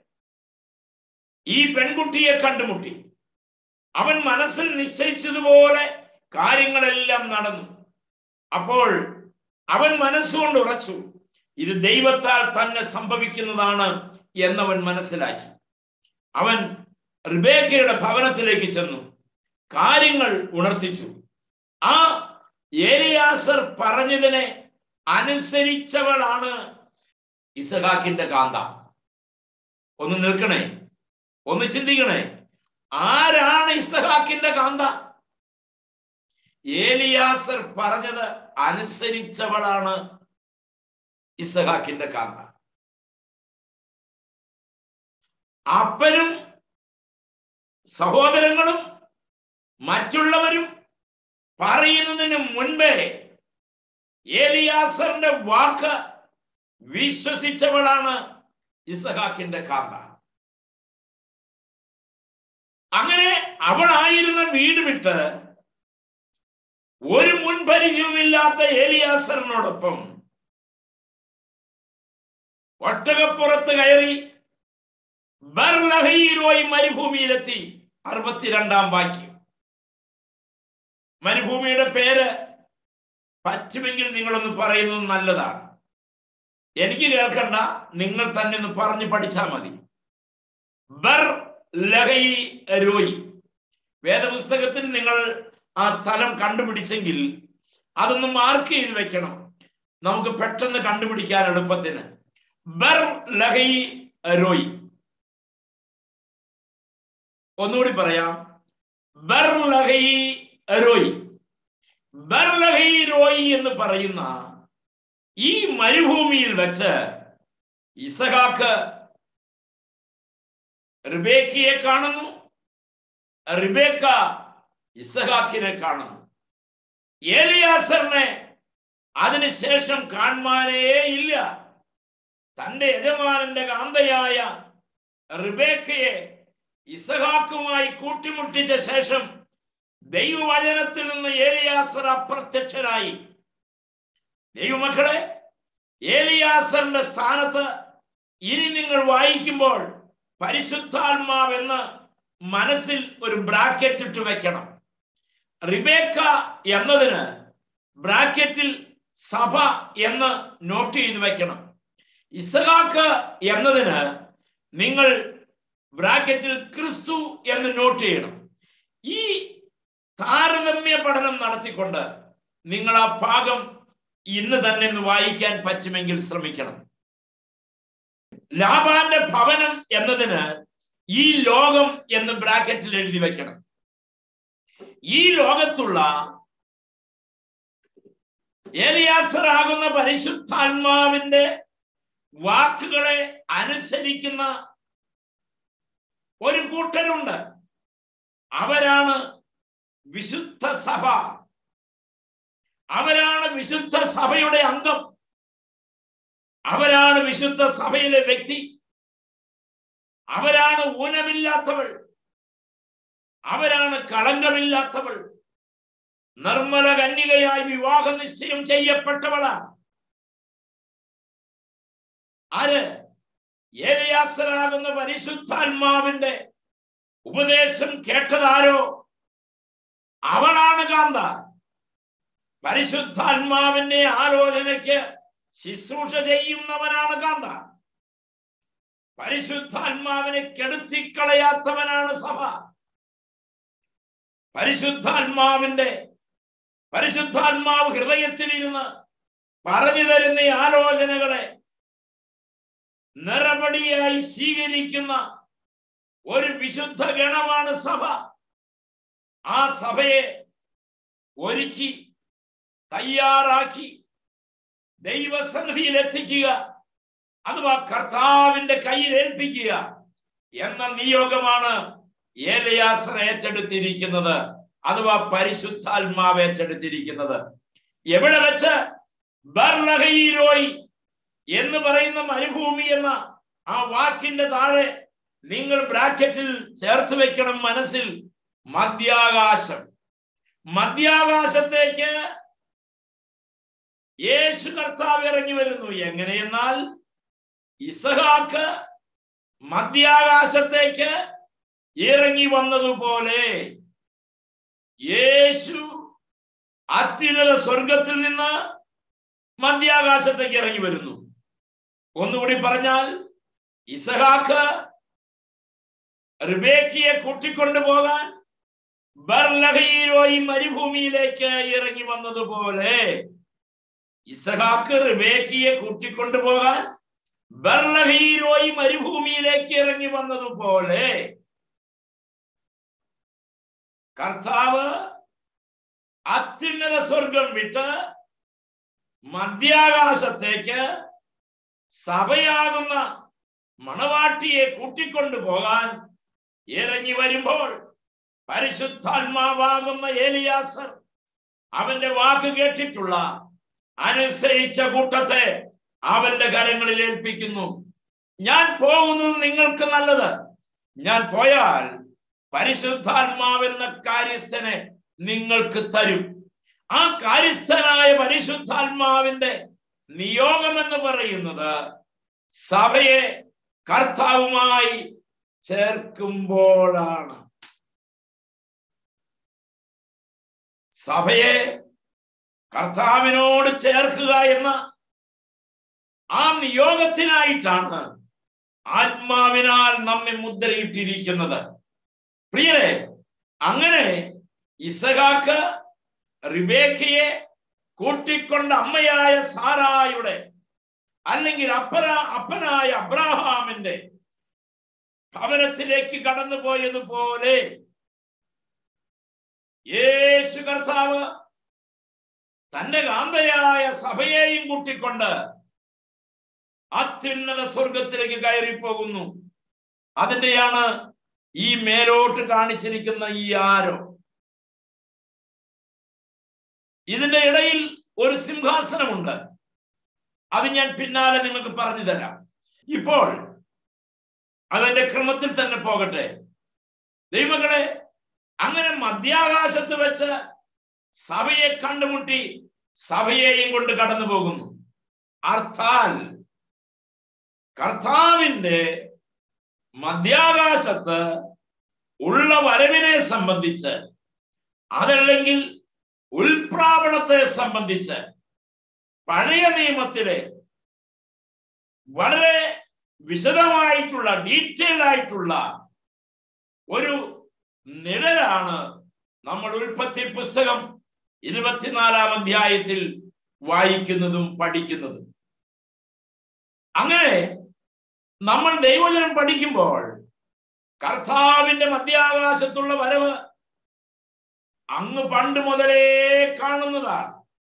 ഈ പെൺകുട്ടിയെ കണ്ടുമുട്ടി അവൻ മനസ്സിൽ നിശ്ചയിച്ചതുപോലെ കാര്യങ്ങളെല്ലാം നടന്നു അപ്പോൾ അവൻ മനസ്സുകൊണ്ട് ഉറച്ചു ഇത് ദൈവത്താൽ തന്നെ സംഭവിക്കുന്നതാണ് എന്നവൻ മനസ്സിലാക്കി അവൻ റിബേക്കയുടെ ഭവനത്തിലേക്ക് ചെന്നു കാര്യങ്ങൾ ഉണർത്തിച്ചു ആ ഏലിയാസർ പറഞ്ഞതിനെ അനുസരിച്ചവളാണ് ഇസഹാക്കിന്റെ കാന്ത ഒന്ന് നിൽക്കണേ ഒന്ന് ചിന്തിക്കണേ ആരാണ് ഇസഹാക്കിന്റെ കാന്ത ഏലിയാസർ പറഞ്ഞത് അനുസരിച്ചവളാണ് ഇസഹാക്കിന്റെ കാന്ത അപ്പനും സഹോദരങ്ങളും മറ്റുള്ളവരും പറയുന്നതിന് മുൻപേ ഏലിയാസറിന്റെ വാക്ക് വിശ്വസിച്ചവളാണ് ഇസഹാക്കിന്റെ കാന്ത അങ്ങനെ അവളായിരുന്ന വീട് വിട്ട് ഒരു മുൻപരിചയവുമില്ലാത്ത ഏലിയാസറിനോടൊപ്പം ഒട്ടകപ്പുറത്ത് കയറി ബർലഹീരോയി മരുഭൂമിയിലെത്തി അറുപത്തിരണ്ടാം വാക്യം മരുഭൂമിയുടെ പേര് പറ്റുമെങ്കിൽ നിങ്ങളൊന്ന് പറയുന്നത് നല്ലതാണ് എനിക്ക് കേൾക്കണ്ട നിങ്ങൾ തന്നെ ഒന്ന് പറഞ്ഞു പഠിച്ചാൽ മതി ബർ ലഹയി രോയി വേദപുസ്തകത്തിൽ നിങ്ങൾ ആ സ്ഥലം കണ്ടുപിടിച്ചെങ്കിൽ അതൊന്ന് മാർക്ക് ചെയ്ത് വെക്കണം നമുക്ക് പെട്ടെന്ന് കണ്ടുപിടിക്കാൻ എളുപ്പത്തിന് ബർ ലഹയി രോയി ഒന്നുകൂടി പറയാം ബർ ലഹയി രോയി ബർ ലഹയി രോയി എന്ന് പറയുന്ന ഈ മരുഭൂമിയിൽ വെച്ച് ഇസഹാക്ക് റിബേക്കയെ കാണുന്നു റിബേക്ക ഇസഹാക്കിനെ കാണുന്നു ഏലിയാസറിനെ അതിനുശേഷം കാണുവാനേ ഇല്ല തന്റെ യജമാനന്റെ കാന്തയായ റിബേക്കയെ ഇസഹാക്കുമായി കൂട്ടിമുട്ടിച്ച ശേഷം ദൈവവചനത്തിൽ നിന്ന് ഏലിയാസർ അപ്രത്യക്ഷനായി ദൈവമക്കളെ ഏലിയാസറിന്റെ സ്ഥാനത്ത് ഇനി നിങ്ങൾ വായിക്കുമ്പോൾ പരിശുദ്ധാത്മാവെന്ന് മനസ്സിൽ ഒരു ബ്രാക്കറ്റ് ഇട്ട് വെക്കണം റിബേക്ക എന്നതിന് ബ്രാക്കറ്റിൽ സഭ എന്ന് നോട്ട് ചെയ്ത് വെക്കണം ഇസഹാക്ക് എന്നതിന് നിങ്ങൾ ബ്രാക്കറ്റിൽ ക്രിസ്തു എന്ന് നോട്ട് ചെയ്യണം ഈ താരതമ്യ പഠനം നടത്തിക്കൊണ്ട് നിങ്ങൾ ആ ഭാഗം ഇന്ന് തന്നെ ഒന്ന് വായിക്കാൻ പറ്റുമെങ്കിൽ ശ്രമിക്കണം ലാബാന്റെ ഭവനം എന്നതിന് ഈ ലോകം എന്ന് ബ്രാക്കറ്റിൽ എഴുതി വെക്കണം ഈ ലോകത്തുള്ള ഏലിയാസറാകുന്ന പരിശുദ്ധാത്മാവിന്റെ വാക്കുകളെ അനുസരിക്കുന്ന ഒരു കൂട്ടരുണ്ട് അവരാണ് വിശുദ്ധ സഭ അവരാണ് വിശുദ്ധ സഭയുടെ അംഗം അവരാണ് വിശുദ്ധ സഭയിലെ വ്യക്തി അവരാണ് ഊനമില്ലാത്തവൾ അവരാണ് കളങ്കമില്ലാത്തവൾ നിർമ്മല കന്യകയായി വിവാഹ നിശ്ചയം ചെയ്യപ്പെട്ടവളാണ് ആര് ഏലിയാസരാകുന്ന പരിശുദ്ധാത്മാവിന്റെ ഉപദേശം കേട്ടതാരോ അവളാണ് കാന്ത പരിശുദ്ധാത്മാവിന്റെ ആലോചനയ്ക്ക് ശുശ്രൂഷ ചെയ്യുന്നവനാണ് കാന്ത പരിശുദ്ധാത്മാവിനെ കെടുത്തിക്കളയാത്തവനാണ് സഭ പരിശുദ്ധാത്മാവിന്റെ പരിശുദ്ധാത്മാവ് ഹൃദയത്തിലിരുന്ന് പറഞ്ഞു തരുന്ന ഈ ആലോചനകളെ നിറപടിയായി സ്വീകരിക്കുന്ന ഒരു വിശുദ്ധ ഗണമാണ് സഭ ആ സഭയെ ഒരുക്കി തയ്യാറാക്കി ദൈവസന്നിധിയിൽ എത്തിക്കുക അഥവാ കർത്താവിന്റെ കയ്യിൽ ഏൽപ്പിക്കുക എന്ന നിയോഗമാണ് ഏലയാസർ ഏറ്റെടുത്തിരിക്കുന്നത് അഥവാ പരിശുദ്ധാത്മാവ് ഏറ്റെടുത്തിരിക്കുന്നത് എവിടെ വെച്ച് ബർലഹീരോയി എന്ന് പറയുന്ന മരുഭൂമി എന്ന ആ വാക്കിന്റെ താഴെ നിങ്ങൾ ബ്രാക്കറ്റിൽ ചേർത്ത് വെക്കണം മനസ്സിൽ മധ്യാകാശം മധ്യാകാശത്തേക്ക് യേശു കർത്താവ് ഇറങ്ങി വരുന്നു എങ്ങനെയെന്നാൽ ഇസഹാക്ക് മധ്യാകാശത്തേക്ക് ഇറങ്ങി വന്നതുപോലെ യേശു അത്യുന്നത സ്വർഗത്തിൽ നിന്ന് മധ്യാകാശത്തേക്ക് ഇറങ്ങി വരുന്നു ഒന്നുകൂടി പറഞ്ഞാൽ ഇസഹാക്ക് റിബേക്കിയെ കൂട്ടിക്കൊണ്ടു പോകാൻ ബർലഹീരോയി മരുഭൂമിയിലേക്ക് ഇറങ്ങി വന്നതുപോലെ ഇസഹാക്ക് റിബേക്കിയെ കൂട്ടിക്കൊണ്ടു പോകാൻ ബർലഹീരോയി മരുഭൂമിയിലേക്ക് ഇറങ്ങി വന്നതുപോലെ കർത്താവ് അത്യുന്നത സ്വർഗം വിട്ട് മധ്യാകാശത്തേക്ക് സഭയാകുന്ന മണവാട്ടിയെ കൂട്ടിക്കൊണ്ടു പോകാൻ ഇറങ്ങി വരുമ്പോൾ പരിശുദ്ധാത്മാവാകുന്ന ഏലിയാസർ അവന്റെ വാക്ക് കേട്ടിട്ടുള്ള അനുസരിച്ച കൂട്ടത്തെ അവന്റെ കരങ്ങളിൽ ഏൽപ്പിക്കുന്നു ഞാൻ പോകുന്നത് നിങ്ങൾക്ക് നല്ലത് ഞാൻ പോയാൽ പരിശുദ്ധാത്മാവെന്ന കാര്യസ്ഥനെ നിങ്ങൾക്ക് തരും ആ കാര്യസ്ഥനായ പരിശുദ്ധാത്മാവിന്റെ നിയോഗം എന്ന് പറയുന്നത് സഭയെ കർത്താവുമായി ചേർക്കുമ്പോഴാണ് സഭയെ കർത്താവിനോട് ചേർക്കുക എന്ന ആ നിയോഗത്തിനായിട്ടാണ് ആത്മാവിനാൽ നമ്മെ മുദ്രയിട്ടിരിക്കുന്നത് പ്രിയരെ അങ്ങനെ ഇസഹാക്ക് റിബേഖയെ കൂട്ടിക്കൊണ്ട അമ്മയായ സാറായുടെ അല്ലെങ്കിൽ അപ്പന അപ്പനായ അബ്രാഹാമിന്റെ ഭവനത്തിലേക്ക് കടന്നു പോയതുപോലെ യേശു കർത്താവ് തന്റെ കാന്തയായ സഭയെയും കൂട്ടിക്കൊണ്ട് അത്യുന്നത സ്വർഗത്തിലേക്ക് കയറി പോകുന്നു അതിന്റെയാണ് ഈ മേലോട്ട് കാണിച്ചിരിക്കുന്ന ഈ ആരോ ഇതിന്റെ ഇടയിൽ ഒരു സിംഹാസനമുണ്ട് അത് ഞാൻ പിന്നാലെ നിങ്ങൾക്ക് പറഞ്ഞു തരാം ഇപ്പോൾ അതിന്റെ ക്രമത്തിൽ തന്നെ പോകട്ടെ ദൈവങ്ങളെ അങ്ങനെ മധ്യാകാശത്ത് വെച്ച് സഭയെ കണ്ടുമുട്ടി സഭയെയും കൊണ്ട് കടന്നു പോകുന്നു അർത്ഥാൽ കർത്താവിന്റെ മധ്യാകാശത്ത് ഉള്ള വരവിനെ സംബന്ധിച്ച് അതല്ലെങ്കിൽ ഉൽപ്രാവണത്തെ സംബന്ധിച്ച് പഴയ നിയമത്തിലെ വളരെ വിശദമായിട്ടുള്ള ഡീറ്റെയിൽഡ് ആയിട്ടുള്ള ഒരു നിഴലാണ് നമ്മൾ ഉൽപ്പത്തി പുസ്തകം ഇരുപത്തിനാലാം അധ്യായത്തിൽ വായിക്കുന്നതും പഠിക്കുന്നതും അങ്ങനെ നമ്മൾ ദൈവജനം പഠിക്കുമ്പോൾ കർത്താവിന്റെ മധ്യാകാശത്തുള്ള വരവ് അങ്ങ് പണ്ട് മുതലേ കാണുന്നതാണ്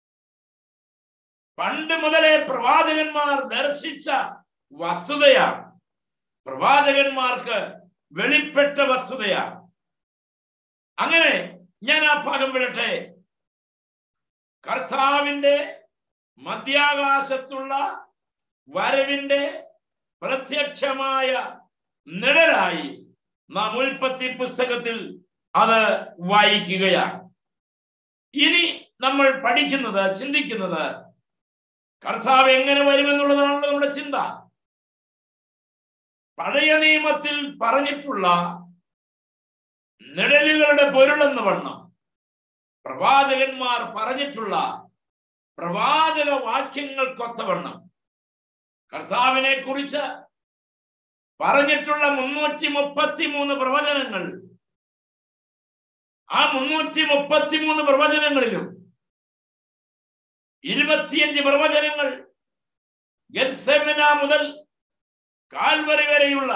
പണ്ട് മുതലേ പ്രവാചകന്മാർ ദർശിച്ച വസ്തുതയാണ് പ്രവാചകന്മാർക്ക് വെളിപ്പെട്ട വസ്തുതയാണ് അങ്ങനെ ഞാൻ ആ ഭാഗം വിടട്ടെ കർത്താവിന്റെ മധ്യാകാശത്തുള്ള വരവിന്റെ പ്രത്യക്ഷമായ നിഴലായി നാം ഉൽപ്പത്തി പുസ്തകത്തിൽ അത് വായിക്കുകയാണ് ഇനി നമ്മൾ പഠിക്കുന്നത് ചിന്തിക്കുന്നത് കർത്താവ് എങ്ങനെ വരുമെന്നുള്ളതാണല്ലോ നമ്മുടെ ചിന്ത പഴയ നിയമത്തിൽ പറഞ്ഞിട്ടുള്ള നിഴലുകളുടെ പൊരുളെന്ന് വണ്ണം പ്രവാചകന്മാർ പറഞ്ഞിട്ടുള്ള പ്രവാചക വാക്യങ്ങൾക്കൊത്തവണ്ണം കർത്താവിനെ കുറിച്ച് പറഞ്ഞിട്ടുള്ള മുന്നൂറ്റി മുപ്പത്തി മൂന്ന് പ്രവചനങ്ങൾ ആ മുന്നൂറ്റി മുപ്പത്തി മൂന്ന് പ്രവചനങ്ങളിലും ഇരുപത്തിയഞ്ച് പ്രവചനങ്ങൾ ഗത്സെമന മുതൽ കാൽവറി വരെയുള്ള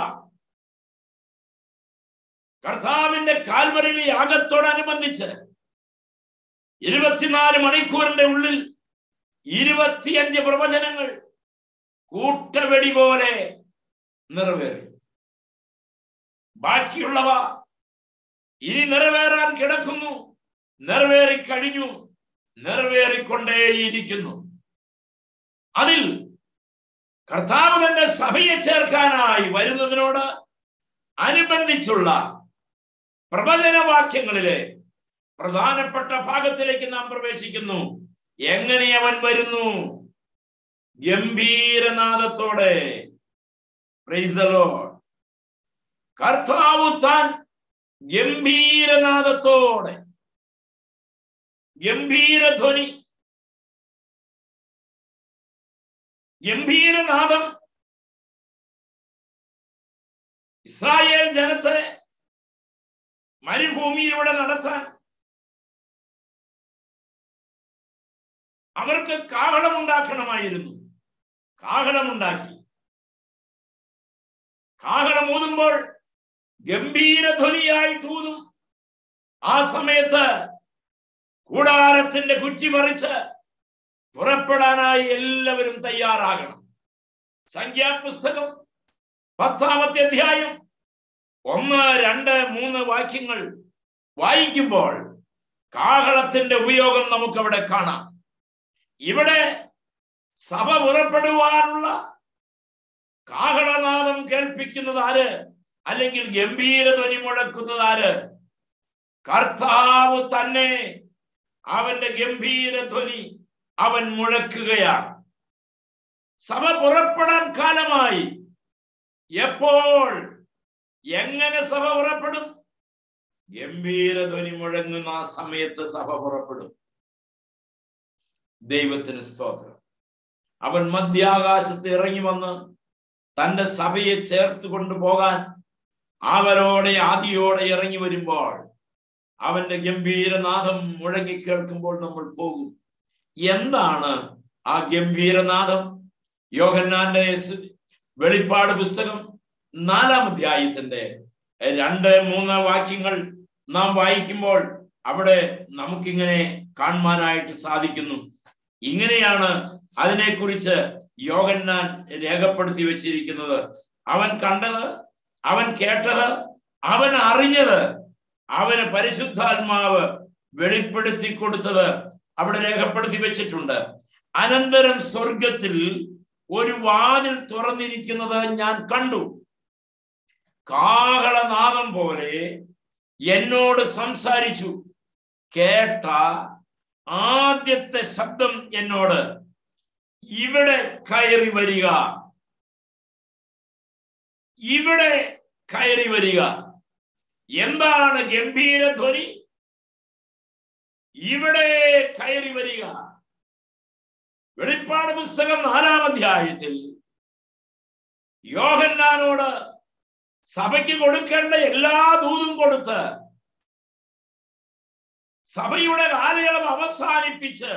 കർത്താവിന്റെ കാൽവറിയിലെ യാഗത്തോടനുബന്ധിച്ച് ഇരുപത്തിനാല് മണിക്കൂറിന്റെ ഉള്ളിൽ ഇരുപത്തിയഞ്ച് പ്രവചനങ്ങൾ കൂട്ടവെടി പോലെ നിറവേറി ബാക്കിയുള്ളവ ഇനി നിറവേറാൻ കിടക്കുന്നു നിറവേറി കഴിഞ്ഞു നിറവേറിക്കൊണ്ടേയിരിക്കുന്നു അതിൽ കർത്താവ് തന്റെ സഭയെ ചേർക്കാനായി വരുന്നതിനോട് അനുബന്ധിച്ചുള്ള പ്രവചനവാക്യങ്ങളിലെ പ്രധാനപ്പെട്ട ഭാഗത്തിലേക്ക് നാം പ്രവേശിക്കുന്നു എങ്ങനെ അവൻ വരുന്നു ഗംഭീരനാദത്തോടെ Praise the Lord. കർത്താവ് താൻ ഗംഭീരനാദത്തോടെ ഗംഭീരധ്വനി ഗംഭീരനാദം ഇസ്രായേൽ ജനത്തെ മരുഭൂമിയിലൂടെ നടത്താൻ അവർക്ക് കാഹളമുണ്ടാക്കണമായിരുന്നു കാഹളമുണ്ടാക്കി കാഹളം ഊതുമ്പോൾ ഗംഭീരധ്വനിയായിട്ട് ഊതും ആ സമയത്ത് കൂടാരത്തിന്റെ കുറ്റി മറിച്ച് പുറപ്പെടാനായി എല്ലാവരും തയ്യാറാകണം സംഖ്യാപുസ്തകം പത്താമത്തെ അധ്യായം ഒന്ന് രണ്ട് മൂന്ന് വാക്യങ്ങൾ വായിക്കുമ്പോൾ കാഹളത്തിന്റെ ഉപയോഗം നമുക്ക് അവിടെ കാണാം ഇവിടെ സഭ പുറപ്പെടുവാനുള്ള കാഹളനാദം കേൾപ്പിക്കുന്നത് ആര് അല്ലെങ്കിൽ ഗംഭീരധ്വനി മുഴക്കുന്നത് ആര് കർത്താവ് തന്നെ അവന്റെ ഗംഭീരധ്വനി അവൻ മുഴക്കുകയാണ് സഭ പുറപ്പെടാൻ കാലമായി എപ്പോൾ എങ്ങനെ സഭ പുറപ്പെടും ഗംഭീരധ്വനി മുഴങ്ങുന്ന ആ സമയത്ത് സഭ പുറപ്പെടും ദൈവത്തിന് സ്തോത്രം അവൻ മധ്യാകാശത്ത് ഇറങ്ങി വന്ന് തന്റെ സഭയെ ചേർത്ത് കൊണ്ടുപോകാൻ അവരോടെ ആദിയോടെ ഇറങ്ങി വരുമ്പോൾ അവന്റെ ഗംഭീരനാഥം മുഴങ്ങി കേൾക്കുമ്പോൾ നമ്മൾ പോകും എന്താണ് ആ ഗംഭീരനാഥം യോഹന്നാന്റെ സ് വെളിപ്പാട് പുസ്തകം നാലാം അധ്യായത്തിന്റെ രണ്ട് മൂന്ന് വാക്യങ്ങൾ നാം വായിക്കുമ്പോൾ അവിടെ നമുക്കിങ്ങനെ കാണുവാനായിട്ട് സാധിക്കുന്നു ഇങ്ങനെയാണ് അതിനെക്കുറിച്ച് യോഗന്നാൻ രേഖപ്പെടുത്തി വെച്ചിരിക്കുന്നത് അവൻ കണ്ടത് അവൻ കേട്ടത് അവൻ അറിഞ്ഞത് അവന് പരിശുദ്ധാത്മാവ് വെളിപ്പെടുത്തി കൊടുത്തത് അവിടെ രേഖപ്പെടുത്തി വെച്ചിട്ടുണ്ട് അനന്തരം സ്വർഗത്തിൽ ഒരു വാതിൽ തുറന്നിരിക്കുന്നത് ഞാൻ കണ്ടു കാഹളനാദം പോലെ എന്നോട് സംസാരിച്ചു കേട്ട ആദ്യത്തെ ശബ്ദം എന്നോട് ഇവിടെ കയറി വരിക ഇവിടെ കയറി വരിക എന്താണ് ഗംഭീരധ്വനി ഇവിടെ കയറി വരിക വെളിപ്പാട് പുസ്തകം നാലാം അധ്യായത്തിൽ യോഹന്നാനോട് സഭയ്ക്ക് കൊടുക്കേണ്ട എല്ലാ ദൂതും കൊടുത്ത് സഭയുടെ കാലയളവ് അവസാനിപ്പിച്ച്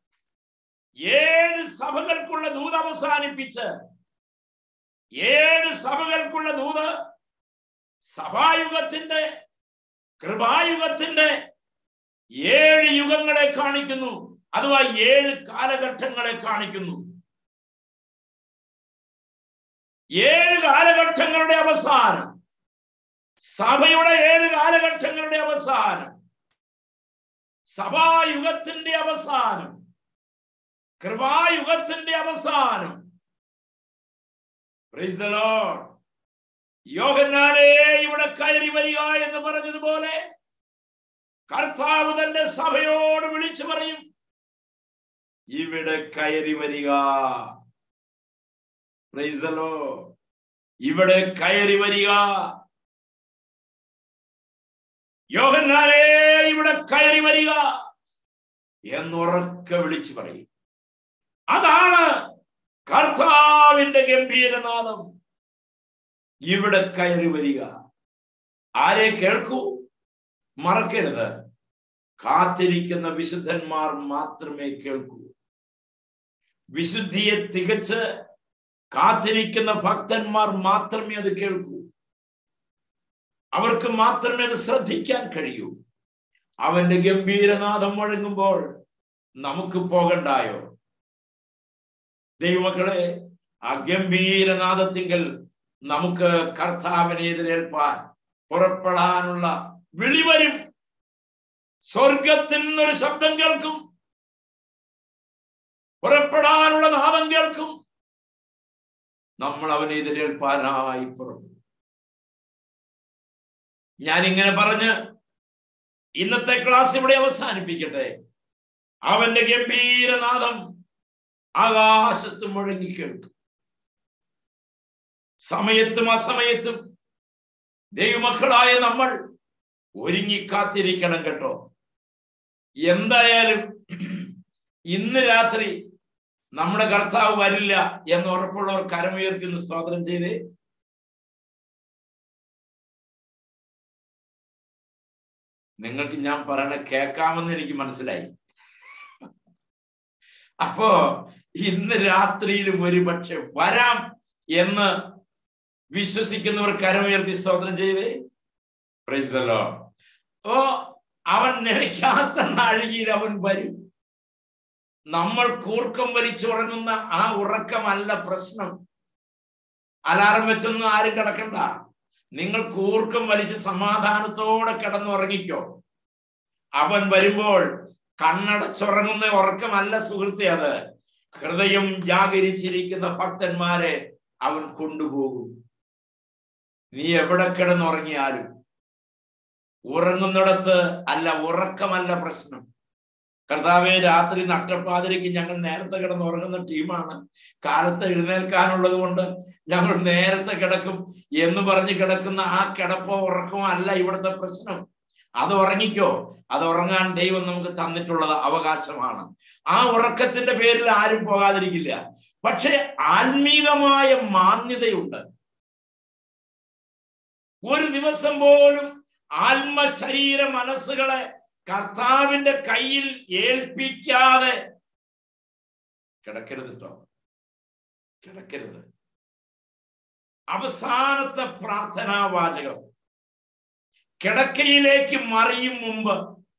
ഏഴ് സഭകൾക്കുള്ള ദൂത് അവസാനിപ്പിച്ച് ഏഴ് സഭകൾക്കുള്ള ദൂത് സഭായുഗത്തിന്റെ കൃപായുഗത്തിന്റെ ഏഴ് യുഗങ്ങളെ കാണിക്കുന്നു അഥവാ ഏഴ് കാലഘട്ടങ്ങളെ കാണിക്കുന്നു ഏഴ് കാലഘട്ടങ്ങളുടെ അവസാനം സഭയുടെ ഏഴ് കാലഘട്ടങ്ങളുടെ അവസാനം സഭായുഗത്തിന്റെ അവസാനം കൃപായുഗത്തിന്റെ അവസാനം Praise the Lord. യോഹന്നാനേ ഇവിടെ കയറി വരിക എന്ന് പറഞ്ഞതുപോലെ കർത്താവ് തന്റെ സഭയോട് വിളിച്ചു പറയും ഇവിടെ കയറി വരിക Praise the Lord. ഇവിടെ കയറി വരിക യോഹന്നാനേ ഇവിടെ കയറി വരിക എന്നുറക്കെ വിളിച്ചു പറയും അതാണ് കർത്താവിന്റെ ഗംഭീരനാദം ഇവിടെ കയറി വരിക ആരെ കേൾക്കൂ മറക്കരുത് കാത്തിരിക്കുന്ന വിശുദ്ധന്മാർ മാത്രമേ കേൾക്കൂ വിശുദ്ധിയെ തികച്ച് കാത്തിരിക്കുന്ന ഭക്തന്മാർ മാത്രമേ അത് കേൾക്കൂ അവർക്ക് മാത്രമേ അത് ശ്രദ്ധിക്കാൻ കഴിയൂ അവന്റെ ഗംഭീരനാഥം മുഴങ്ങുമ്പോൾ നമുക്ക് പോകണ്ടായോ ദൈവമക്കളെ ആ ഗംഭീരനാഥത്തിങ്കൽ നമുക്ക് കർത്താവിനെ എതിരേൽപ്പാൻ പുറപ്പെടാനുള്ള വിളി വരും സ്വർഗത്തിൽ നിന്നൊരു ശബ്ദം കേൾക്കും പുറപ്പെടാനുള്ള നാദം കേൾക്കും നമ്മൾ അവനെ എതിരേൽപ്പാനായി പുറപ്പെടും ഞാൻ ഇങ്ങനെ പറഞ്ഞ് ഇന്നത്തെ ക്ലാസ് ഇവിടെ അവസാനിപ്പിക്കട്ടെ അവന്റെ ഗംഭീരനാദം ആകാശത്ത് മുഴങ്ങി കേൾക്കും സമയത്തും അസമയത്തും ദൈവമക്കളായ നമ്മൾ ഒരുങ്ങി കാത്തിരിക്കണം കേട്ടോ എന്തായാലും ഇന്ന് രാത്രി നമ്മുടെ കർത്താവ് വരില്ല എന്ന് ഉറപ്പുള്ളവർ കരമുയർത്തി സ്തോത്രം ചെയ്തേ നിങ്ങൾക്ക് ഞാൻ പറയണ കേൾക്കാമെന്ന് എനിക്ക് മനസ്സിലായി അപ്പോ ഇന്ന് രാത്രിയിലും ഒരു പക്ഷെ വരാം എന്ന് വിശ്വസിക്കുന്നവർ കരമുയർത്തി സ്തോത്രം ചെയ്തേ പ്രൈസല്ലോ ഓ അവൻ നിലയ്ക്കാത്ത നാഴികയിൽ അവൻ വരും നമ്മൾ കൂർക്കം വലിച്ചുറങ്ങുന്ന ആ ഉറക്കമല്ല പ്രശ്നം അലാറം വെച്ചൊന്നും ആരും കിടക്കണ്ട നിങ്ങൾ കൂർക്കം വലിച്ച് സമാധാനത്തോടെ കിടന്നുറങ്ങിക്കോ അവൻ വരുമ്പോൾ കണ്ണടച്ചുറങ്ങുന്ന ഉറക്കമല്ല സുഹൃത്തെ അത് ഹൃദയം ജാഗരിച്ചിരിക്കുന്ന ഭക്തന്മാരെ അവൻ കൊണ്ടുപോകും നീ എവിടെ കിടന്നുറങ്ങിയാലും ഉറങ്ങുന്നിടത്ത് അല്ല ഉറക്കമല്ല പ്രശ്നം കർത്താവെ രാത്രി നട്ടപ്പാതിരിക്ക് ഞങ്ങൾ നേരത്തെ കിടന്ന് ഉറങ്ങുന്ന ടീമാണ് കാലത്ത് എഴുന്നേൽക്കാനുള്ളത് കൊണ്ട് ഞങ്ങൾ നേരത്തെ കിടക്കും എന്ന് പറഞ്ഞ് കിടക്കുന്ന ആ കിടപ്പോ ഉറക്കമോ അല്ല ഇവിടുത്തെ പ്രശ്നം അത് ഉറങ്ങിക്കോ അത് ഉറങ്ങാൻ ദൈവം നമുക്ക് തന്നിട്ടുള്ളത് അവകാശമാണ് ആ ഉറക്കത്തിന്റെ പേരിൽ ആരും പോകാതിരിക്കില്ല പക്ഷെ ആത്മീകമായ മാന്യതയുണ്ട് ഒരു ദിവസം പോലും ആത്മശരീര മനസ്സുകളെ കർത്താവിന്റെ കയ്യിൽ ഏൽപ്പിക്കാതെ കിടക്കരുത് കേട്ടോ കിടക്കരുത് അവസാനത്തെ പ്രാർത്ഥനാ വാചകം കിടക്കയിലേക്ക് മറിയും മുമ്പ്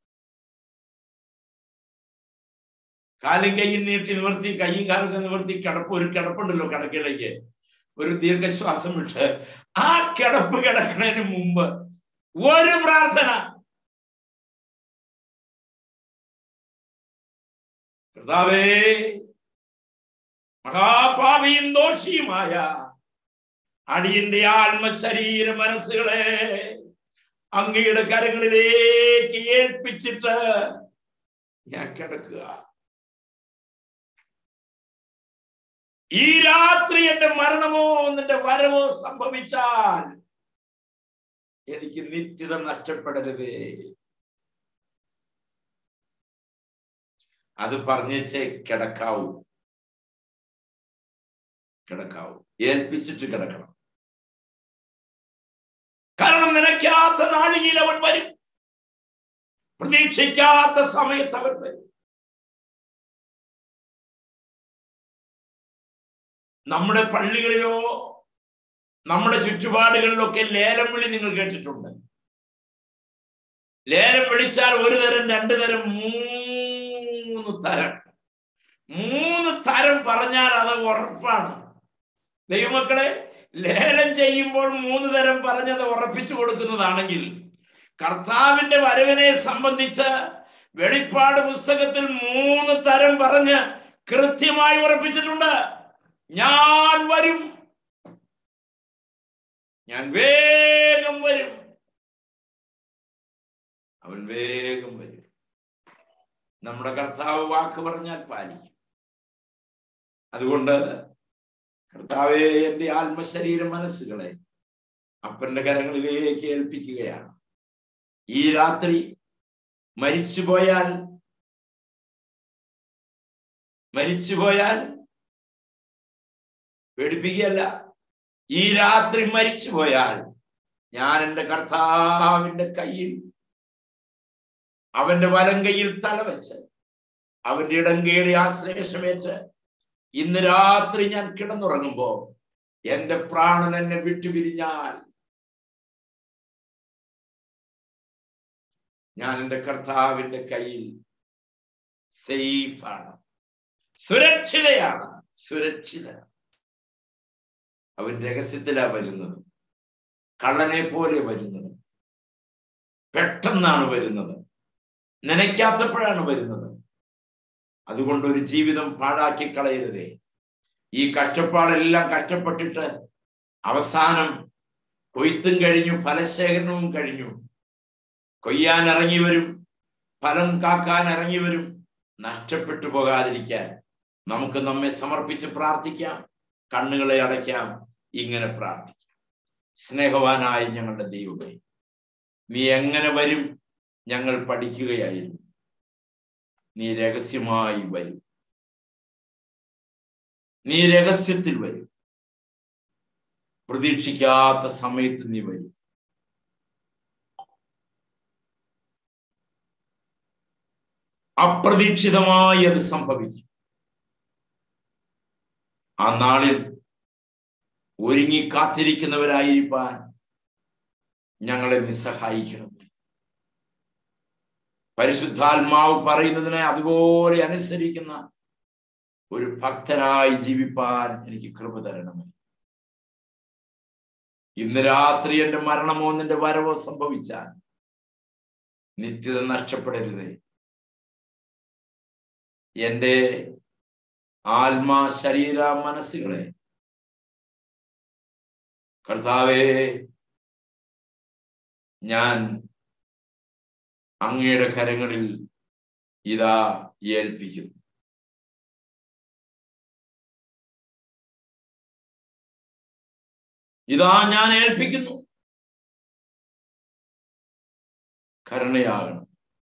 കാലും കൈയും നീട്ടി നിവർത്തി കൈയും കാലൊക്കെ നിവർത്തി കിടപ്പ് ഒരു കിടപ്പുണ്ടല്ലോ കിടക്കയിലേക്ക് ഒരു ദീർഘശ്വാസം വിട്ട് ആ കിടപ്പ് കിടക്കുന്നതിന് മുമ്പ് ഒരു പ്രാർത്ഥന കർത്താവേ മഹാപാപിയും ദോഷിയുമായ അടിയന്റെ ആത്മശരീര മനസ്സുകളെ അങ്ങയുടെ കരങ്ങളിലേക്ക് ഏൽപ്പിച്ചിട്ട് ഞാൻ കിടക്കുക ഈ രാത്രി എന്റെ മരണമോ നിന്റെ വരവോ സംഭവിച്ചാൽ എനിക്ക് നിത്യത നഷ്ടപ്പെടരുതേ അത് പറഞ്ഞേച്ചേ കിടക്കാവൂ കിടക്കാവൂ ഏൽപ്പിച്ചിട്ട് കിടക്കണം കാരണം നിനക്കാത്ത നാഴികയിൽ അവൻ വരും പ്രതീക്ഷിക്കാത്ത സമയത്ത് അവൻ വരും നമ്മുടെ പള്ളികളിലോ നമ്മുടെ ചുറ്റുപാടുകളിലൊക്കെ ലേലം വിളി നിങ്ങൾ കേട്ടിട്ടുണ്ട് ലേലം വിളിച്ചാൽ ഒരു തരം രണ്ടു തരം മൂന്ന് തരം മൂന്ന് തരം പറഞ്ഞാൽ അത് ഉറപ്പാണ് ദൈവമക്കളെ ലേലം ചെയ്യുമ്പോൾ മൂന്ന് തരം പറഞ്ഞത് ഉറപ്പിച്ചു കൊടുക്കുന്നതാണെങ്കിൽ കർത്താവിന്റെ വരവിനെ സംബന്ധിച്ച് വെളിപ്പാട് പുസ്തകത്തിൽ മൂന്ന് തരം പറഞ്ഞ് കൃത്യമായി ഉറപ്പിച്ചിട്ടുണ്ട് ഞാൻ വരും ഞാൻ വേഗം വരും അവൻ വേഗം വരും നമ്മുടെ കർത്താവ് വാക്ക് പറഞ്ഞാൽ പാലിക്കും അതുകൊണ്ട് കർത്താവെ എന്റെ ആത്മശരീര മനസ്സുകളെ അപ്പന്റെ കരങ്ങളിലേക്ക് ഏൽപ്പിക്കുകയാണ് ഈ രാത്രി മരിച്ചുപോയാൽ മരിച്ചുപോയാൽ പേടിപ്പിക്കുകയല്ല ഈ രാത്രി മരിച്ചുപോയാൽ ഞാൻ എൻ്റെ കർത്താവിന്റെ കയ്യിൽ അവന്റെ വലം കയ്യിൽ തലവെച്ച് അവന്റെ ഇടങ്കേടി ആശ്ലേഷമേറ്റ് ഇന്ന് രാത്രി ഞാൻ കിടന്നുറങ്ങുമ്പോ എന്റെ പ്രാണൻ എന്നെ വിട്ടുപിരിഞ്ഞാൽ ഞാൻ എൻ്റെ കർത്താവിന്റെ കയ്യിൽ സേഫാണ് സുരക്ഷിതയാണ് സുരക്ഷിത അവൻ രഹസ്യത്തിലാ വരുന്നത് കള്ളനെ പോലെ വരുന്നത് പെട്ടെന്നാണ് വരുന്നത് നനയ്ക്കാത്തപ്പോഴാണ് വരുന്നത് അതുകൊണ്ട് ഒരു ജീവിതം പാഴാക്കി കളയരുതേ ഈ കഷ്ടപ്പാടെല്ലാം കഷ്ടപ്പെട്ടിട്ട് അവസാനം കൊയ്ത്തും കഴിഞ്ഞു ഫലശേഖരണവും കഴിഞ്ഞു കൊയ്യാൻ ഇറങ്ങി വരും ഫലം കാക്കാൻ ഇറങ്ങി വരും നഷ്ടപ്പെട്ടു പോകാതിരിക്കാൻ നമുക്ക് നമ്മെ സമർപ്പിച്ച് പ്രാർത്ഥിക്കാം കണ്ണുകളെ അടയ്ക്കാം ഇങ്ങനെ പ്രാർത്ഥിക്കാം സ്നേഹവാനായ ഞങ്ങളുടെ ദൈവമേ നീ എങ്ങനെ വരും ഞങ്ങൾ പഠിക്കുകയായിരുന്നു നീ രഹസ്യമായി വരും നീ രഹസ്യത്തിൽ വരും പ്രതീക്ഷിക്കാത്ത സമയത്ത് നീ വരും അപ്രതീക്ഷിതമായി അത് സംഭവിക്കും ആ നാളിൽ ഒരുങ്ങി കാത്തിരിക്കുന്നവരായിരിക്കാൻ ഞങ്ങളെ നീ സഹായിക്കണം പരിശുദ്ധാത്മാവ് പറയുന്നതിനെ അതുപോലെ അനുസരിക്കുന്ന ഒരു ഭക്തനായി ജീവിപ്പാൻ എനിക്ക് കൃപ തരണമേ ഇന്ന് രാത്രി എന്റെ മരണമോ നിന്റെ വരവോ സംഭവിച്ചാൽ നിത്യത നഷ്ടപ്പെടരുതേ എന്റെ ആത്മാ ശരീര മനസ്സുകളെ കർത്താവേ ഞാൻ അങ്ങയുടെ കരങ്ങളിൽ ഇതാ ഏൽപ്പിക്കുന്നു ഇതാ ഞാൻ ഏൽപ്പിക്കുന്നു കരുണയാകണം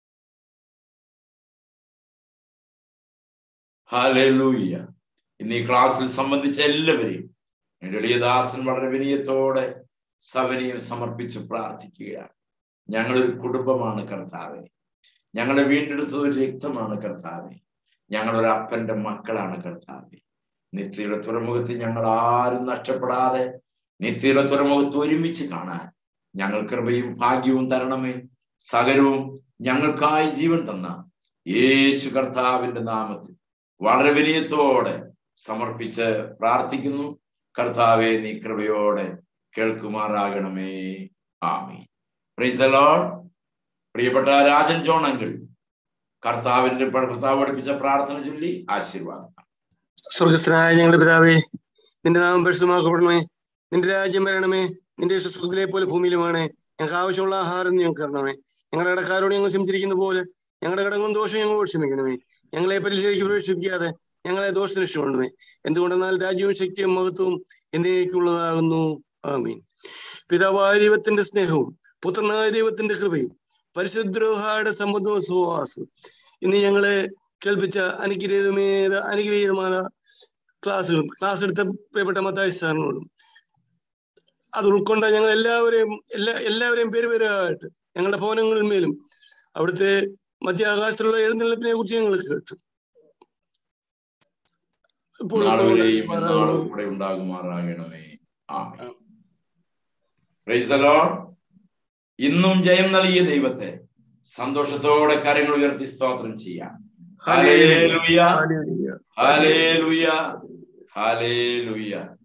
ഹാലൂയ്യ ഇന്ന് ഈ ക്ലാസ്സിൽ സംബന്ധിച്ച എല്ലാവരെയും എളിയദാസൻ വളരെ വിനയത്തോടെ സവനിയും സമർപ്പിച്ച് പ്രാർത്ഥിക്കുകയാണ് ഞങ്ങളൊരു കുടുംബമാണ് കർത്താവെ ഞങ്ങളെ വീണ്ടെടുത്തത് ഒരു രക്തമാണ് കർത്താവെ ഞങ്ങളൊരു അപ്പന്റെ മക്കളാണ് കർത്താവെ നിത്യയുടെ തുറമുഖത്ത് ഞങ്ങൾ ആരും നഷ്ടപ്പെടാതെ നിത്യയുടെ തുറമുഖത്ത് ഒരുമിച്ച് കാണാൻ ഞങ്ങൾ കൃപയും ഭാഗ്യവും തരണമേ സകലവും ഞങ്ങൾക്കായി ജീവൻ തന്ന യേശു കർത്താവിന്റെ നാമത്തിൽ വളരെ വിനയത്തോടെ സമർപ്പിച്ച് പ്രാർത്ഥിക്കുന്നു കർത്താവെ നീ കൃപയോടെ കേൾക്കുമാറാകണമേ ആമീൻ പ്രൈസ് ദ ലോർഡ് പ്രിയപ്പെട്ട രാജൻ ജോൺ അങ്കിൾ കർത്താവിന്റെ കർത്താവ് പഠിപ്പിച്ച പ്രാർത്ഥന ചൊല്ലി ആശീർവാദം സ്വർഗസ്ഥനായ ഞങ്ങളുടെ പിതാവേ നിന്റെ നാമം പരിശുദ്ധമാക്കപ്പെടണമേ നിന്റെ രാജ്യം വരണമേ നിന്റെ സ്വർഗത്തിലെ പോലെ ഭൂമിയിലുമാണ് ഞങ്ങൾക്ക് ആവശ്യമുള്ള ആഹാരം ഞങ്ങൾക്ക് തരണമേ ഞങ്ങളുടെ കടക്കാരോട് ഞങ്ങൾ ക്ഷമിച്ചിരിക്കുന്ന പോലെ ഞങ്ങളുടെ കടങ്ങളും ദോഷം ഞങ്ങളോട് ക്ഷമിക്കണമേ ഞങ്ങളെ പരീക്ഷയ്ക്ക് പ്രവേശിപ്പിക്കാതെ ഞങ്ങളെ ദോഷത്തിന് ഇഷ്ടപ്പെടണമേ എന്തുകൊണ്ടെന്നാൽ രാജ്യവും ശക്തിയും മഹത്വവും എന്നേക്കുള്ളതാകുന്നു ആമീൻ പിതാവായ ദൈവത്തിന്റെ സ്നേഹവും പുത്രനായ ദൈവത്തിന്റെ കൃപയും പരിശുദ്രോഹായുടെ സംബന്ധവും സുവാസവും ഇന്ന് ഞങ്ങളെ കേൾപ്പിച്ച അനുഗ്രഹീതമേത അനുഗ്രഹീതമായ ക്ലാസ്സുകളും ക്ലാസ് എടുത്ത പ്രിയപ്പെട്ട മത്തായി സാറിനോടും അത് ഉൾക്കൊണ്ട ഞങ്ങൾ എല്ലാവരെയും എല്ലാ എല്ലാവരെയും പേര് പേരായിട്ട് ഞങ്ങളുടെ ഭവനങ്ങളിൽ മേലും അവിടുത്തെ മധ്യാകാശത്തിലുള്ള എഴുന്നള്ളിപ്പിനെ കുറിച്ച് ഞങ്ങൾ കേട്ടു നാളുവരെയും എന്നാളും കൂടെ ഉണ്ടാകുമാറാകണമേ ആമേൻ Praise the Lord. ഇന്നും ജയം നൽകിയ ദൈവത്തെ സന്തോഷത്തോടെ കരങ്ങൾ ഉയർത്തി സ്തോത്രം ചെയ്യാം ഹല്ലേലൂയ ഹല്ലേലൂയ. Hallelujah hallelujah